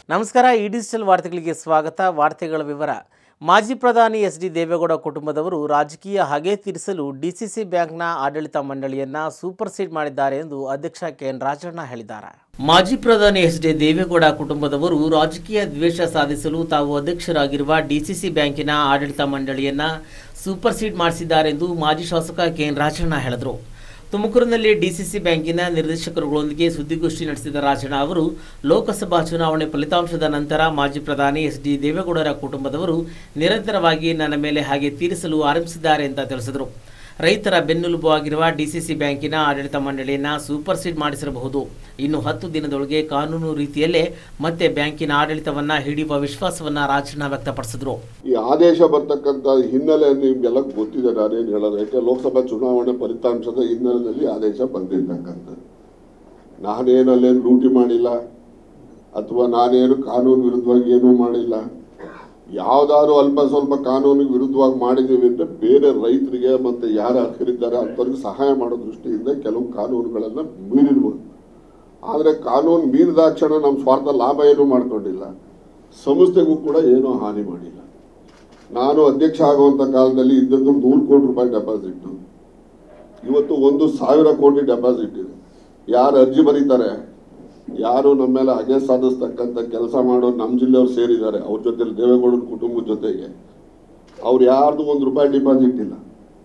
ನಮಸ್ಕಾರ ಈ ಡಿಜಿಟಲ್ ವಾರ್ತೆಗಳಿಗೆ ಸ್ವಾಗತ ವಾರ್ತೆಗಳ ವಿವರ ಮಾಜಿ ಪ್ರಧಾನಿ ಎಸ್ ಡಿ ದೇವೇಗೌಡ ಕುಟುಂಬದವರು ರಾಜಕೀಯ ಹಗೆ ತೀರಿಸಲು ಡಿಸಿಸಿ ಬ್ಯಾಂಕ್ನ ಆಡಳಿತ ಮಂಡಳಿಯನ್ನ ಸೂಪರ್ ಸೀಡ್ ಮಾಡಿದ್ದಾರೆ ಎಂದು ಅಧ್ಯಕ್ಷ ಕೆಎನ್ ರಾಜಣ್ಣ ಹೇಳಿದ್ದಾರೆ ಮಾಜಿ ಪ್ರಧಾನಿ ಎಸ್ ಡಿ ದೇವೇಗೌಡ ಕುಟುಂಬದವರು ರಾಜಕೀಯ ದ್ವೇಷ ಸಾಧಿಸಲು ತಾವು ಅಧ್ಯಕ್ಷರಾಗಿರುವ ಡಿಸಿಸಿ ಬ್ಯಾಂಕಿನ ಆಡಳಿತ ಮಂಡಳಿಯನ್ನ ಸೂಪರ್ ಸೀಡ್ ಮಾಡಿಸಿದ್ದಾರೆಂದು ಮಾಜಿ ಶಾಸಕ ಕೆಎನ್ ರಾಜಣ್ಣ ಹೇಳಿದರು ತುಮಕೂರಿನಲ್ಲಿ ಡಿಸಿಸಿ ಬ್ಯಾಂಕಿನ ನಿರ್ದೇಶಕರುಗಳೊಂದಿಗೆ ಸುದ್ದಿಗೋಷ್ಠಿ ನಡೆಸಿದ ರಾಜಣ್ಣ ಅವರು ಲೋಕಸಭಾ ಚುನಾವಣೆ ಫಲಿತಾಂಶದ ನಂತರ ಮಾಜಿ ಪ್ರಧಾನಿ ಎಸ್ ಡಿ ದೇವೇಗೌಡರ ಕುಟುಂಬದವರು ನಿರಂತರವಾಗಿ ನನ್ನ ಮೇಲೆ ಹಾಗೆ ತೀರಿಸಲು ಆರಂಭಿಸಿದ್ದಾರೆ ಅಂತ ತಿಳಿಸಿದರು ರೈತರ ಬೆನ್ನೆಲುಬು ಆಗಿರುವ ಡಿಸಿಸಿ ಬ್ಯಾಂಕಿನ ಆಡಳಿತ ಮಂಡಳಿಯನ್ನ ಸೂಪರ್ ಸೀಡ್ ಮಾಡಿಸಿರಬಹುದು ಇನ್ನು ಹತ್ತು ದಿನದೊಳಗೆ ಕಾನೂನು ರೀತಿಯಲ್ಲೇ ಮತ್ತೆ ಬ್ಯಾಂಕಿನ ಆಡಳಿತವನ್ನ ಹಿಡಿಯುವ ವಿಶ್ವಾಸವನ್ನ ರಾಜಣ್ಣ ವ್ಯಕ್ತಪಡಿಸಿದರು ಈ ಆದೇಶ ಬರ್ತಕ್ಕಂಥ ಹಿನ್ನೆಲೆ ನಿಮ್ಗೆಲ್ಲ ಗೊತ್ತಿದೆ ನಾನೇನು ಹೇಳೋದು ಯಾಕೆ ಲೋಕಸಭಾ ಚುನಾವಣೆ ಫಲಿತಾಂಶದ ಹಿನ್ನೆಲೆಯಲ್ಲಿ ಆದೇಶ ಬಂದಿರ್ತಕ್ಕಂಥದ್ದು ನಾನೇನು ಅಲ್ಲೇನು ಲೂಟಿ ಮಾಡಿಲ್ಲ ಅಥವಾ ನಾನೇನು ಕಾನೂನು ವಿರುದ್ಧವಾಗಿ ಏನೂ ಮಾಡಿಲ್ಲ ಯಾವ್ದಾದ್ರು ಅಲ್ಪ ಸ್ವಲ್ಪ ಕಾನೂನಿಗೆ ವಿರುದ್ಧವಾಗಿ ಮಾಡಿದ್ದೀವಿ ಅಂದರೆ ಬೇರೆ ರೈತರಿಗೆ ಮತ್ತು ಯಾರು ಅರ್ಹರಿದ್ದಾರೆ ಅಂಥವ್ರಿಗೆ ಸಹಾಯ ಮಾಡೋ ದೃಷ್ಟಿಯಿಂದ ಕೆಲವು ಕಾನೂನುಗಳನ್ನು ಮೀರಿರ್ಬೋದು ಆದರೆ ಕಾನೂನು ಮೀರಿದಾಕ್ಷಣ ನಮ್ಮ ಸ್ವಾರ್ಥ ಲಾಭ ಏನೂ ಮಾಡ್ಕೊಂಡಿಲ್ಲ ಸಂಸ್ಥೆಗೂ ಕೂಡ ಏನೂ ಹಾನಿ ಮಾಡಿಲ್ಲ ನಾನು ಅಧ್ಯಕ್ಷ ಆಗುವಂಥ ಕಾಲದಲ್ಲಿ ಇದ್ದದ್ದು ನೂರು ಕೋಟಿ ರೂಪಾಯಿ ಡೆಪಾಸಿಟ್ ಇವತ್ತು ಒಂದು ಸಾವಿರ ಕೋಟಿ ಡೆಪಾಸಿಟ್ ಇದೆ ಯಾರು ಅರ್ಜಿ ಬರೀತಾರೆ ಯಾರು ನಮ್ಮ ಮೇಲೆ ಹಗೆ ಸಾಧಿಸ್ತಕ್ಕಂಥ ಕೆಲಸ ಮಾಡೋರು ನಮ್ಮ ಜಿಲ್ಲೆಯವ್ರು ಸೇರಿದ್ದಾರೆ ಅವ್ರ ಜೊತೆ ದೇವೇಗೌಡನ ಕುಟುಂಬದ ಜೊತೆಗೆ ಅವ್ರು ಯಾರ್ದು ಒಂದು ರೂಪಾಯಿ ಡಿಪಾಸಿಟ್ ಇಲ್ಲ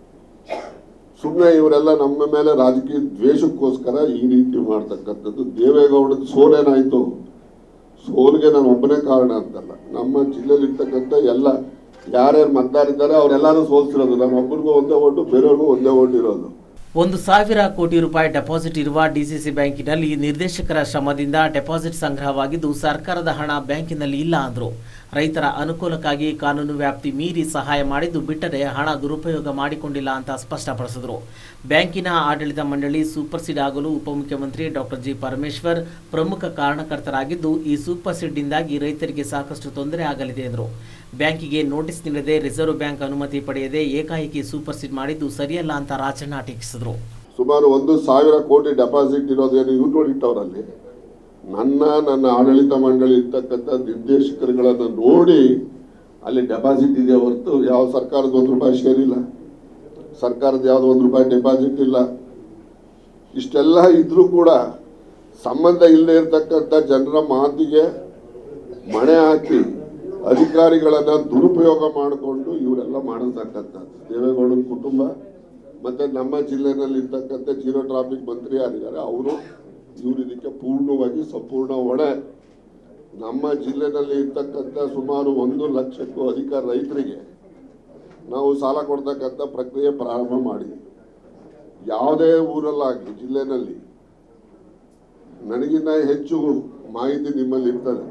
ಸುಮ್ಮನೆ ಇವರೆಲ್ಲ ನಮ್ಮ ಮೇಲೆ ರಾಜಕೀಯ ದ್ವೇಷಕ್ಕೋಸ್ಕರ ಈ ರೀತಿ ಮಾಡ್ತಕ್ಕಂಥದ್ದು ದೇವೇಗೌಡದ ಸೋಲೇನಾಯ್ತು ಸೋಲ್ಗೆ ನಾನು ಒಬ್ಬನೇ ಕಾರಣ ಅಂತಲ್ಲ ನಮ್ಮ ಜಿಲ್ಲೆಯಲ್ಲಿ ಇರ್ತಕ್ಕಂಥ ಎಲ್ಲ ಯಾರ್ಯಾರು ಮತದಾರಿದ್ದಾರೆ ಅವರೆಲ್ಲರೂ ಸೋಲ್ಸಿರೋದು ನಮ್ಮ ಒಬ್ಬರಿಗೂ ಒಂದೇ ಓಟು ಬೇರೆಯವ್ರಿಗೂ ಒಂದೇ ಓಟ್ ಇರೋದು ಒಂದು ಸಾವಿರ ಕೋಟಿ ರೂಪಾಯಿ ಡೆಪಾಸಿಟ್ ಇರುವ ಡಿಸಿಸಿ ಬ್ಯಾಂಕಿನಲ್ಲಿ ನಿರ್ದೇಶಕರ ಶ್ರಮದಿಂದ ಡೆಪಾಸಿಟ್ ಸಂಗ್ರಹವಾಗಿದ್ದು ಸರ್ಕಾರದ ಹಣ ಬ್ಯಾಂಕಿನಲ್ಲಿ ಇಲ್ಲ ಅಂದರು ರೈತರ ಅನುಕೂಲಕ್ಕಾಗಿ ಕಾನೂನು ವ್ಯಾಪ್ತಿ ಮೀರಿ ಸಹಾಯ ಮಾಡಿದ್ದು ಬಿಟ್ಟರೆ ಹಣ ದುರುಪಯೋಗ ಮಾಡಿಕೊಂಡಿಲ್ಲ ಅಂತ ಸ್ಪಷ್ಟಪಡಿಸಿದರು ಬ್ಯಾಂಕಿನ ಆಡಳಿತ ಮಂಡಳಿ ಸೂಪರ್ ಸೀಡ್ ಆಗಲು ಉಪಮುಖ್ಯಮಂತ್ರಿ ಡಾಕ್ಟರ್ ಜಿ ಪರಮೇಶ್ವರ್ ಪ್ರಮುಖ ಕಾರಣಕರ್ತರಾಗಿದ್ದು ಈ ಸೂಪರ್ ಸೀಡ್ನಿಂದಾಗಿ ರೈತರಿಗೆ ಸಾಕಷ್ಟು ತೊಂದರೆ ಆಗಲಿದೆ ಎಂದರು ಬ್ಯಾಂಕಿಗೆ ನೋಟಿಸ್ ನೀಡದೆ ರಿಸರ್ವ್ ಬ್ಯಾಂಕ್ ಅನುಮತಿ ಪಡೆಯದೆ ಏಕಾಏಕಿ ಸೂಪರ್ ಸೀಡ್ ಮಾಡಿದ್ದು ಸರಿಯಲ್ಲ ಅಂತ ರಾಜಣ್ಣ ಟೀಕಿಸಿದರು ಸುಮಾರು ಒಂದು ಸಾವಿರ ಕೋಟಿ ಡೆಪಾಸಿಟ್ ಇರೋದೇನು ಇವ್ರು ನೋಡಿಟ್ಟವ್ರಲ್ಲಿ ನನ್ನ ನನ್ನ ಆಡಳಿತ ಮಂಡಳಿ ಇರ್ತಕ್ಕಂಥ ನಿರ್ದೇಶಕರುಗಳನ್ನು ನೋಡಿ ಅಲ್ಲಿ ಡೆಪಾಸಿಟ್ ಇದೆ ಹೊರತು ಯಾವ ಸರ್ಕಾರದ ಒಂದು ರೂಪಾಯಿ ಶೇರ್ ಇಲ್ಲ ಸರ್ಕಾರದ ಯಾವುದೋ ಒಂದು ರೂಪಾಯಿ ಡೆಪಾಸಿಟ್ ಇಲ್ಲ ಇಷ್ಟೆಲ್ಲ ಇದ್ರೂ ಕೂಡ ಸಂಬಂಧ ಇಲ್ಲದೆ ಇರತಕ್ಕಂಥ ಜನರ ಮಾತಿಗೆ ಮಣೆ ಹಾಕಿ ಅಧಿಕಾರಿಗಳನ್ನ ದುರುಪಯೋಗ ಮಾಡಿಕೊಂಡು ಇವರೆಲ್ಲ ಮಾಡತಕ್ಕಂಥದ್ದು ದೇವೇಗೌಡನ ಕುಟುಂಬ ಮತ್ತೆ ನಮ್ಮ ಜಿಲ್ಲೆನಲ್ಲಿ ಇರ್ತಕ್ಕಂಥ ಜೀರೋ ಟ್ರಾಫಿಕ್ ಮಂತ್ರಿ ಯಾರಿದ್ದಾರೆ ಅವರು ಇವರು ಇದಕ್ಕೆ ಪೂರ್ಣವಾಗಿ ಸಂಪೂರ್ಣ ಹೊಣೆ ನಮ್ಮ ಜಿಲ್ಲೆನಲ್ಲಿ ಇರ್ತಕ್ಕಂಥ ಸುಮಾರು ಒಂದು ಲಕ್ಷಕ್ಕೂ ಅಧಿಕ ರೈತರಿಗೆ ನಾವು ಸಾಲ ಕೊಡ್ತಕ್ಕಂಥ ಪ್ರಕ್ರಿಯೆ ಪ್ರಾರಂಭ ಮಾಡಿದ್ವಿ ಯಾವುದೇ ಊರಲ್ಲಾಗಲಿ ಜಿಲ್ಲೆನಲ್ಲಿ ನನಗಿನ್ನ ಹೆಚ್ಚು ಮಾಹಿತಿ ನಿಮ್ಮಲ್ಲಿ ಇರ್ತದೆ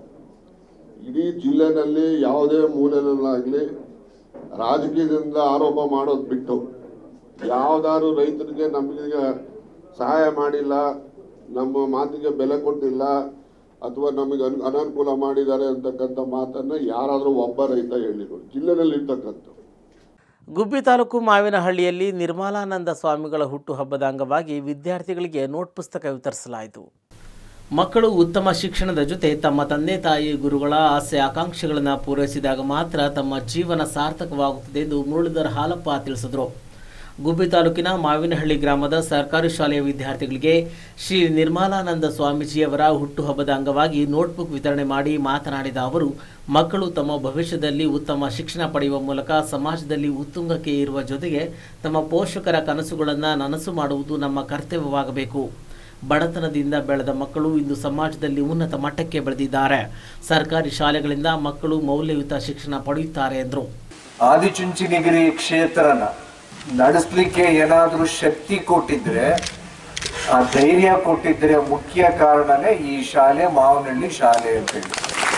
ಇಡೀ ಜಿಲ್ಲೆನಲ್ಲಿ ಯಾವುದೇ ಮೂಲೆಯಲ್ಲಾಗಲಿ ರಾಜಕೀಯದಿಂದ ಆರೋಪ ಮಾಡೋದು ಬಿಟ್ಟು ಯಾವ್ದಾದ್ರು ರೈತರಿಗೆ ನಮಗೆ ಸಹಾಯ ಮಾಡಿಲ್ಲ ನಮ್ಮ ಮಾತಿಗೆ ಬೆಲೆ ಕೊಟ್ಟಿಲ್ಲ ಅಥವಾ ನಮಗೆ ಅನು ಅನಾನುಕೂಲ ಮಾಡಿದ್ದಾರೆ ಅಂತಕ್ಕಂಥ ಮಾತನ್ನ ಯಾರಾದರೂ ಒಬ್ಬ ರೈತ ಹೇಳಿದ್ರು ಜಿಲ್ಲೆನಲ್ಲಿ ಇರ್ತಕ್ಕಂಥ ಗುಬ್ಬಿ ತಾಲೂಕು ಮಾವಿನಹಳ್ಳಿಯಲ್ಲಿ ನಿರ್ಮಲಾನಂದ ಸ್ವಾಮಿಗಳ ಹುಟ್ಟುಹಬ್ಬದ ಅಂಗವಾಗಿ ವಿದ್ಯಾರ್ಥಿಗಳಿಗೆ ನೋಟ್ ಪುಸ್ತಕ ವಿತರಿಸಲಾಯಿತು ಮಕ್ಕಳು ಉತ್ತಮ ಶಿಕ್ಷಣದ ಜೊತೆ ತಮ್ಮ ತಂದೆ ತಾಯಿ ಗುರುಗಳ ಆಸೆ ಆಕಾಂಕ್ಷೆಗಳನ್ನು ಪೂರೈಸಿದಾಗ ಮಾತ್ರ ತಮ್ಮ ಜೀವನ ಸಾರ್ಥಕವಾಗುತ್ತದೆ ಎಂದು ಮುರಳೀಧರ್ ಹಾಲಪ್ಪ ತಿಳಿಸಿದರು ಗುಬ್ಬಿ ತಾಲೂಕಿನ ಮಾವಿನಹಳ್ಳಿ ಗ್ರಾಮದ ಸರ್ಕಾರಿ ಶಾಲೆಯ ವಿದ್ಯಾರ್ಥಿಗಳಿಗೆ ಶ್ರೀ ನಿರ್ಮಲಾನಂದ ಸ್ವಾಮೀಜಿಯವರ ಹುಟ್ಟುಹಬ್ಬದ ಅಂಗವಾಗಿ ನೋಟ್ಬುಕ್ ವಿತರಣೆ ಮಾಡಿ ಮಾತನಾಡಿದ ಅವರು ಮಕ್ಕಳು ತಮ್ಮ ಭವಿಷ್ಯದಲ್ಲಿ ಉತ್ತಮ ಶಿಕ್ಷಣ ಪಡೆಯುವ ಮೂಲಕ ಸಮಾಜದಲ್ಲಿ ಉತ್ತುಂಗಕ್ಕೆ ಇರುವ ಜೊತೆಗೆ ತಮ್ಮ ಪೋಷಕರ ಕನಸುಗಳನ್ನು ನನಸು ಮಾಡುವುದು ನಮ್ಮ ಕರ್ತವ್ಯವಾಗಬೇಕು ಬಡತನದಿಂದ ಬೆಳೆದ ಮಕ್ಕಳು ಇಂದು ಸಮಾಜದಲ್ಲಿ ಉನ್ನತ ಮಟ್ಟಕ್ಕೆ ಬೆಳೆದಿದ್ದಾರೆ ಸರ್ಕಾರಿ ಶಾಲೆಗಳಿಂದ ಮಕ್ಕಳು ಮೌಲ್ಯಯುತ ಶಿಕ್ಷಣ ಪಡೆಯುತ್ತಾರೆ ಎಂದರು ಆದಿಚುಂಚನಗಿರಿ ಕ್ಷೇತ್ರನ ನಡೆಸಲಿಕ್ಕೆ ಏನಾದರೂ ಶಕ್ತಿ ಕೊಟ್ಟಿದ್ರೆ ಆ ಧೈರ್ಯ ಕೊಟ್ಟಿದ್ರೆ ಮುಖ್ಯ ಕಾರಣನೇ ಈ ಶಾಲೆ ಮಾವನಹಳ್ಳಿ ಶಾಲೆ ಅಂತ ಹೇಳಿ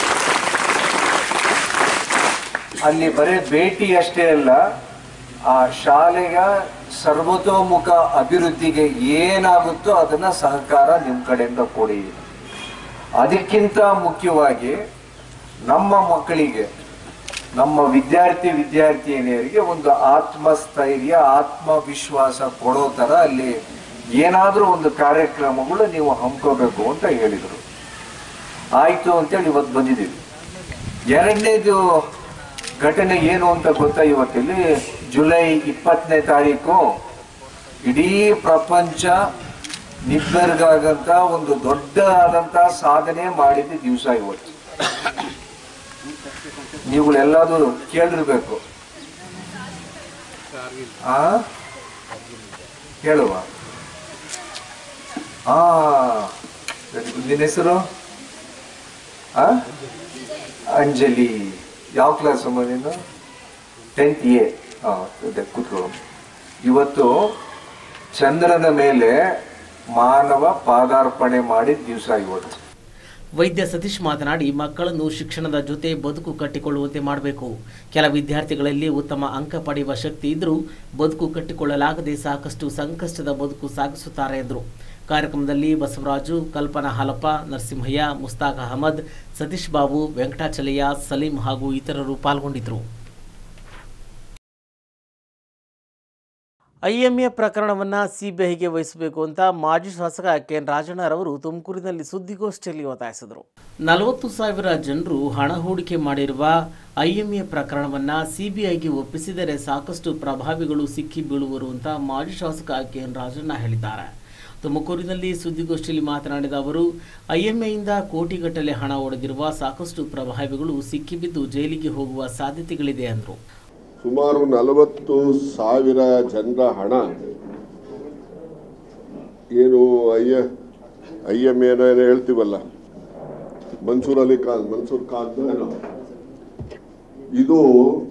ಅಲ್ಲಿ ಬರೀ ಭೇಟಿ ಅಷ್ಟೇ ಅಲ್ಲ ಆ ಶಾಲೆಯ ಸರ್ವತೋಮುಖ ಅಭಿವೃದ್ಧಿಗೆ ಏನಾಗುತ್ತೋ ಅದನ್ನ ಸಹಕಾರ ನಿಮ್ಮ ಕಡೆಯಿಂದ ಕೊಡಿ ಅದಕ್ಕಿಂತ ಮುಖ್ಯವಾಗಿ ನಮ್ಮ ಮಕ್ಕಳಿಗೆ ನಮ್ಮ ವಿದ್ಯಾರ್ಥಿ ವಿದ್ಯಾರ್ಥಿನಿಯರಿಗೆ ಒಂದು ಆತ್ಮಸ್ಥೈರ್ಯ ಆತ್ಮವಿಶ್ವಾಸ ಕೊಡೋ ಥರ ಅಲ್ಲಿ ಏನಾದರೂ ಒಂದು ಕಾರ್ಯಕ್ರಮಗಳು ನೀವು ಹಮ್ಕೋಬೇಕು ಅಂತ ಹೇಳಿದರು ಆಯ್ತು ಅಂತೇಳಿ ಇವತ್ತು ಬಂದಿದ್ದೀವಿ ಎರಡನೇದು ಘಟನೆ ಏನು ಅಂತ ಗೊತ್ತಾ ಇವತ್ತಿಲ್ಲಿ ಜುಲೈ ಇಪ್ಪತ್ತನೇ ತಾರೀಕು ಇಡೀ ಪ್ರಪಂಚ ನಿಬ್ಬೆರಗಾಗಂತ ಒಂದು ದೊಡ್ಡ ಆದಂತ ಸಾಧನೆ ಮಾಡಿದ ದಿವಸ ಇವತ್ತು ನೀವುಗಳೆಲ್ಲರೂ ಕೇಳಿರ್ಬೇಕು ಆ ಹೇಳುವ ಆ very good. ನಿನ್ನ ಹೆಸರು ಆ ಅಂಜಲಿ ಯಾವ ಕ್ಲಾಸ್ ಅಮ್ಮ ನೀನು ಟೆಂತ್ ಎ ಹಾಂ ಕೂತ್ಕೋ ಇವತ್ತು ಚಂದ್ರನ ಮೇಲೆ ಮಾನವ ಪಾದಾರ್ಪಣೆ ಮಾಡಿದ ದಿವಸ ಇವತ್ತು ವೈದ್ಯ ಸತೀಶ್ ಮಾತನಾಡಿ ಮಕ್ಕಳನ್ನು ಶಿಕ್ಷಣದ ಜೊತೆ ಬದುಕು ಕಟ್ಟಿಕೊಳ್ಳುವಂತೆ ಮಾಡಬೇಕು ಕೆಲ ವಿದ್ಯಾರ್ಥಿಗಳಲ್ಲಿ ಉತ್ತಮ ಅಂಕ ಪಡೆಯುವ ಶಕ್ತಿ ಇದ್ದರೂ ಬದುಕು ಕಟ್ಟಿಕೊಳ್ಳಲಾಗದೆ ಸಾಕಷ್ಟು ಸಂಕಷ್ಟದ ಬದುಕು ಸಾಗಿಸುತ್ತಾರೆ ಎಂದರು ಕಾರ್ಯಕ್ರಮದಲ್ಲಿ ಬಸವರಾಜು ಕಲ್ಪನಾ ಹಾಲಪ್ಪ ನರಸಿಂಹಯ್ಯ ಮುಸ್ತಾಕ್ ಅಹಮದ್ ಸತೀಶ್ ಬಾಬು ವೆಂಕಟಾಚಲಯ್ಯ ಸಲೀಂ ಹಾಗೂ ಇತರರು ಪಾಲ್ಗೊಂಡಿದ್ದರು ಐಎಂಎ ಪ್ರಕರಣವನ್ನು ಸಿಬಿಐಗೆ ವಹಿಸಬೇಕು ಅಂತ ಮಾಜಿ ಶಾಸಕ ಕೆಎನ್ ರಾಜಣ್ಣರವರು ತುಮಕೂರಿನಲ್ಲಿ ಸುದ್ದಿಗೋಷ್ಠಿಯಲ್ಲಿ ಒತ್ತಾಯಿಸಿದರು ನಲವತ್ತು ಸಾವಿರ ಜನರು ಹಣ ಹೂಡಿಕೆ ಮಾಡಿರುವ ಐಎಂಎ ಪ್ರಕರಣವನ್ನು ಸಿಬಿಐಗೆ ಒಪ್ಪಿಸಿದರೆ ಸಾಕಷ್ಟು ಪ್ರಭಾವಿಗಳು ಸಿಕ್ಕಿ ಬೀಳುವರು ಅಂತ ಮಾಜಿ ಶಾಸಕ ಕೆಎನ್ ರಾಜಣ್ಣ ಹೇಳಿದ್ದಾರೆ ತುಮಕೂರಿನಲ್ಲಿ ಸುದ್ದಿಗೋಷ್ಠಿಯಲ್ಲಿ ಮಾತನಾಡಿದ ಅವರು ಐಎಂಎಯಿಂದ ಕೋಟಿಗಟ್ಟಲೆ ಹಣ ಒಡೆದಿರುವ ಸಾಕಷ್ಟು ಪ್ರಭಾವಿಗಳು ಸಿಕ್ಕಿಬಿದ್ದು ಜೈಲಿಗೆ ಹೋಗುವ ಸಾಧ್ಯತೆಗಳಿದೆ ಎಂದರು ಸುಮಾರು ನಲವತ್ತು ಸಾವಿರ ಜನರ ಹಣ ಏನು ಅಯ್ಯ ಐ ಎಮ್ ಏನೋ ಏನೋ ಹೇಳ್ತೀವಲ್ಲ ಮನ್ಸೂರ್ ಅಲಿ ಖಾನ್ ಮನ್ಸೂರ್ ಖಾನ್ ಏನೋ ಇದು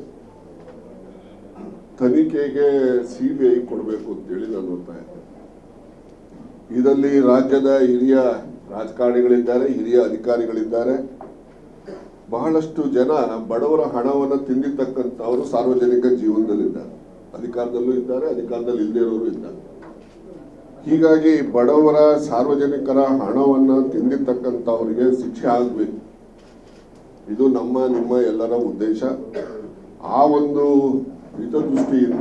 ತನಿಖೆಗೆ ಸಿ ಬಿ ಐ ಕೊಡಬೇಕು ಅಂತೇಳಿ ನಾನು ಒತ್ತಾಯ ಇದರಲ್ಲಿ ರಾಜ್ಯದ ಹಿರಿಯ ರಾಜಕಾರಣಿಗಳಿದ್ದಾರೆ ಹಿರಿಯ ಅಧಿಕಾರಿಗಳಿದ್ದಾರೆ ಬಹಳಷ್ಟು ಜನ ಬಡವರ ಹಣವನ್ನು ತಿಂದಿರ್ತಕ್ಕಂಥವರು ಸಾರ್ವಜನಿಕ ಜೀವನದಲ್ಲಿದ್ದಾರೆ ಅಧಿಕಾರದಲ್ಲೂ ಇದ್ದಾರೆ ಅಧಿಕಾರದಲ್ಲಿ ಇಲ್ಲದೇ ಇರೋರು ಇದ್ದಾರೆ ಹೀಗಾಗಿ ಬಡವರ ಸಾರ್ವಜನಿಕರ ಹಣವನ್ನು ತಿಂದಿರ್ತಕ್ಕಂಥವರಿಗೆ ಶಿಕ್ಷೆ ಆಗಬೇಕು ಇದು ನಮ್ಮ ನಿಮ್ಮ ಎಲ್ಲರ ಉದ್ದೇಶ ಆ ಒಂದು ಹಿತದೃಷ್ಟಿಯಿಂದ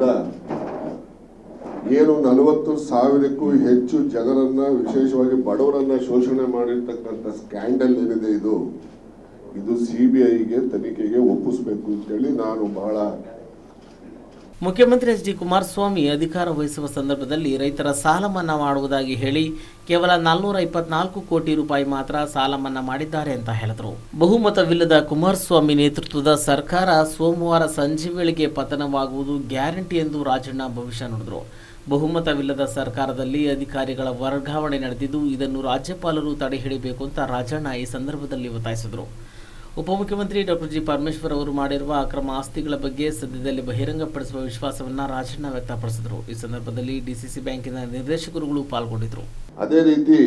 ಏನು ನಲವತ್ತು ಸಾವಿರಕ್ಕೂ ಹೆಚ್ಚು ಜನರನ್ನ ವಿಶೇಷವಾಗಿ ಬಡವರನ್ನ ಶೋಷಣೆ ಮಾಡಿರ್ತಕ್ಕಂಥ ಸ್ಕ್ಯಾಂಡಲ್ ಏನಿದೆ ಇದು ಇದು ಸಿ ಬಿ ಐಗೆ ತನಿಖೆಗೆ ಒಪ್ಪಿಸ್ಬೇಕು ಅಂತೇಳಿ ನಾನು ಬಹಳ ಮುಖ್ಯಮಂತ್ರಿ ಎಚ್ ಡಿ ಕುಮಾರಸ್ವಾಮಿ ಅಧಿಕಾರ ವಹಿಸುವ ಸಂದರ್ಭದಲ್ಲಿ ರೈತರ ಸಾಲ ಮನ್ನಾ ಮಾಡುವುದಾಗಿ ಹೇಳಿ ಕೇವಲ ನಾಲ್ನೂರ ಇಪ್ಪತ್ನಾಲ್ಕು ಕೋಟಿ ರೂಪಾಯಿ ಮಾತ್ರ ಸಾಲ ಮನ್ನಾ ಮಾಡಿದ್ದಾರೆ ಅಂತ ಹೇಳಿದರು ಬಹುಮತವಿಲ್ಲದ ಕುಮಾರಸ್ವಾಮಿ ನೇತೃತ್ವದ ಸರ್ಕಾರ ಸೋಮವಾರ ಸಂಜೆ ವೇಳೆಗೆ ಪತನವಾಗುವುದು ಗ್ಯಾರಂಟಿ ಎಂದು ರಾಜಣ್ಣ ಭವಿಷ್ಯ ನುಡಿದರು ಬಹುಮತವಿಲ್ಲದ ಸರ್ಕಾರದಲ್ಲಿ ಅಧಿಕಾರಿಗಳ ವರ್ಗಾವಣೆ ನಡೆದಿದ್ದು ಇದನ್ನು ರಾಜ್ಯಪಾಲರು ತಡೆ ಹಿಡಿಬೇಕು ಅಂತ ರಾಜಣ್ಣ ಈ ಸಂದರ್ಭದಲ್ಲಿ ಒತ್ತಾಯಿಸಿದರು ಉಪಮುಖ್ಯಮಂತ್ರಿ ಡಾಕ್ಟರ್ ಜಿ ಪರಮೇಶ್ವರ್ ಅವರು ಮಾಡಿರುವ ಅಕ್ರಮ ಆಸ್ತಿಗಳ ಬಗ್ಗೆ ಸದ್ಯದಲ್ಲಿ ಬಹಿರಂಗಪಡಿಸುವ ವಿಶ್ವಾಸವನ್ನ ರಾಜಣ್ಣ ವ್ಯಕ್ತಪಡಿಸಿದರು ಈ ಸಂದರ್ಭದಲ್ಲಿ ಡಿಸಿಸಿ ಬ್ಯಾಂಕಿನ ನಿರ್ದೇಶಕರುಗಳು ಪಾಲ್ಗೊಂಡಿದ್ದರು ಅದೇ ರೀತಿ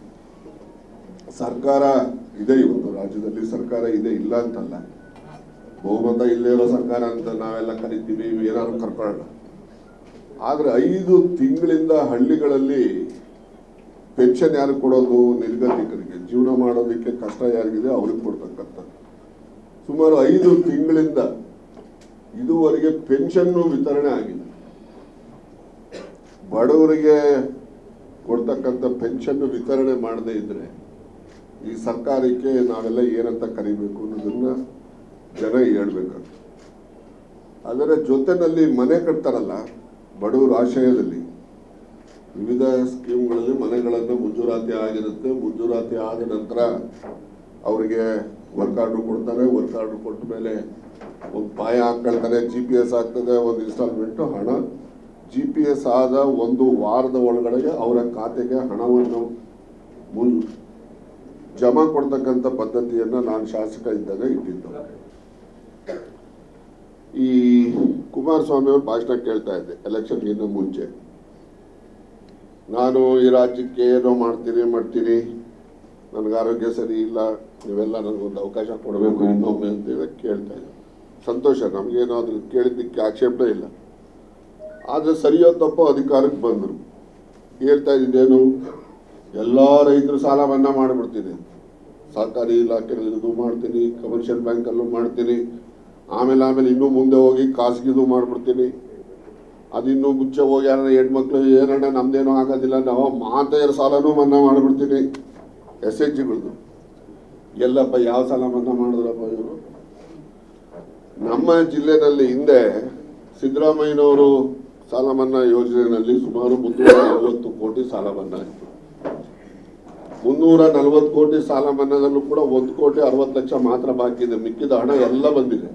ಸರ್ಕಾರ ಇದೆ ಇವತ್ತು ರಾಜ್ಯದಲ್ಲಿ ಸರ್ಕಾರ ಇದೆ ಇಲ್ಲ ಅಂತಲ್ಲ ಬಹುಮತ ಇಲ್ಲೇ ಇರೋ ಸರ್ಕಾರ ಅಂತ ನಾವೆಲ್ಲ ಕರಿತೀವಿ ಏನಾದ್ರು ಕರ್ಕೊಳ್ಳೋಣ ಆದ್ರೆ ಐದು ತಿಂಗಳಿಂದ ಹಳ್ಳಿಗಳಲ್ಲಿ ಪೆನ್ಷನ್ ಯಾರು ಕೊಡೋದು ನಿರ್ಗತಿಕರಿಗೆ ಜೀವನ ಮಾಡೋದಕ್ಕೆ ಕಷ್ಟ ಯಾರಿಗಿದೆ ಅವ್ರಿಗೆ ಕೊಡ್ತಕ್ಕಂಥದ್ದು ಸುಮಾರು ಐದು ತಿಂಗಳಿಂದ ಇದುವರೆಗೆ ಪೆನ್ಷನ್ನು ವಿತರಣೆ ಆಗಿದೆ ಬಡವರಿಗೆ ಕೊಡ್ತಕ್ಕಂಥ ಪೆನ್ಷನ್ ವಿತರಣೆ ಮಾಡದೇ ಇದ್ರೆ ಈ ಸರ್ಕಾರಕ್ಕೆ ನಾವೆಲ್ಲ ಏನಂತ ಕರಿಬೇಕು ಅನ್ನೋದನ್ನ ಜನ ಹೇಳ್ಬೇಕಾಗ್ತದೆ ಅದರ ಜೊತೆನಲ್ಲಿ ಮನೆ ಕಟ್ತಾರಲ್ಲ ಬಡವರ ಆಶಯದಲ್ಲಿ ವಿವಿಧ ಸ್ಕೀಮ್ಗಳಲ್ಲಿ ಮನೆಗಳನ್ನು ಮಂಜೂರಾತಿ ಆಗಿರುತ್ತೆ ಮಂಜೂರಾತಿ ಆದ ನಂತರ ಅವರಿಗೆ ವರ್ಕ್ ಆರ್ಡರ್ ಕೊಡ್ತಾರೆ ವರ್ಕ್ ಆರ್ಡರ್ ಕೊಟ್ಟ ಮೇಲೆ ಒಂದು ಪಾಯ ಹಾಕೊಳ್ತಾರೆ ಜಿ ಪಿ ಎಸ್ ಆಗ್ತದೆ ಒಂದು ಇನ್ಸ್ಟಾಲ್ಮೆಂಟು ಹಣ ಜಿ ಪಿ ಎಸ್ ಆದ ಒಂದು ವಾರದ ಒಳಗಡೆಗೆ ಅವರ ಖಾತೆಗೆ ಹಣವನ್ನು ಮುನ್ ಜಮಾ ಕೊಡ್ತಕ್ಕಂಥ ಪದ್ಧತಿಯನ್ನು ನಾನು ಶಾಸಕ ಇದ್ದಾಗ ಇಟ್ಟಿದ್ದು ಈ ಕುಮಾರಸ್ವಾಮಿ ಅವ್ರ ಭಾಷಣ ಕೇಳ್ತಾ ಇದ್ದೆ ಎಲೆಕ್ಷನ್ಗಿಂತ ಮುಂಚೆ ನಾನು ಈ ರಾಜ್ಯಕ್ಕೆ ಏನೋ ಮಾಡ್ತೀನಿ ಮಾಡ್ತೀನಿ ನನಗೆ ಆರೋಗ್ಯ ಸರಿ ಇಲ್ಲ ನೀವೆಲ್ಲ ನನಗೊಂದು ಅವಕಾಶ ಕೊಡಬೇಕು ಇನ್ನೊಮ್ಮೆ ಅಂತೇಳಿ ಕೇಳ್ತಾ ಇದ್ದೆ ಸಂತೋಷ ನಮಗೇನೋ ಅದ್ರ ಕೇಳಿದ್ದಕ್ಕೆ ಆಕ್ಷೇಪಣೆ ಇಲ್ಲ ಆದರೆ ಸರಿಯೋ ತಪ್ಪೋ ಅಧಿಕಾರಕ್ಕೆ ಬಂದರು ಹೇಳ್ತಾ ಇದ್ದೇನು ಎಲ್ಲ ರೈತರು ಸಾಲ ಮನ್ನಾ ಮಾಡಿಬಿಡ್ತೀನಿ ಸರ್ಕಾರಿ ಇಲಾಖೆಯಲ್ಲಿ ಇದು ಮಾಡ್ತೀನಿ ಕಮರ್ಷಿಯಲ್ ಬ್ಯಾಂಕಲ್ಲೂ ಮಾಡ್ತೀನಿ ಆಮೇಲೆ ಆಮೇಲೆ ಇನ್ನೂ ಮುಂದೆ ಹೋಗಿ ಖಾಸಗಿದು ಮಾಡ್ಬಿಡ್ತೀನಿ ಅದಿನ್ನೂ ಮುಂಚೆ ಹೋಗಿ ಯಾರ ಹೆಣ್ಮಕ್ಳು ಏನಣ್ಣ ನಮ್ದೇನೂ ಆಗೋದಿಲ್ಲ ನಾವು ಮಾತೆಯರ ಸಾಲನೂ ಮನ್ನಾ ಮಾಡಿಬಿಡ್ತೀನಿ ಎಸ್ ಎಚ್ ಜಿಗಳದ್ದು ಎಲ್ಲಪ್ಪ ಯಾವ ಸಾಲ ಮನ್ನಾ ಮಾಡಿದ್ರಪ್ಪ ಇವರು ನಮ್ಮ ಜಿಲ್ಲೆನಲ್ಲಿ ಹಿಂದೆ ಸಿದ್ದರಾಮಯ್ಯನವರು ಸಾಲ ಮನ್ನಾ ಯೋಜನೆಯಲ್ಲಿ ಸುಮಾರು ಮುನ್ನೂರ ನಲವತ್ತು ಕೋಟಿ ಸಾಲ ಮನ್ನಾ ಆಯಿತು ಮುನ್ನೂರ ನಲವತ್ತು ಕೋಟಿ ಸಾಲ ಮನ್ನಾದಲ್ಲೂ ಕೂಡ ಒಂದು ಕೋಟಿ ಅರವತ್ತು ಲಕ್ಷ ಮಾತ್ರ ಬಾಕಿ ಇದೆ ಮಿಕ್ಕಿದ ಹಣ ಎಲ್ಲ ಬಂದಿದೆ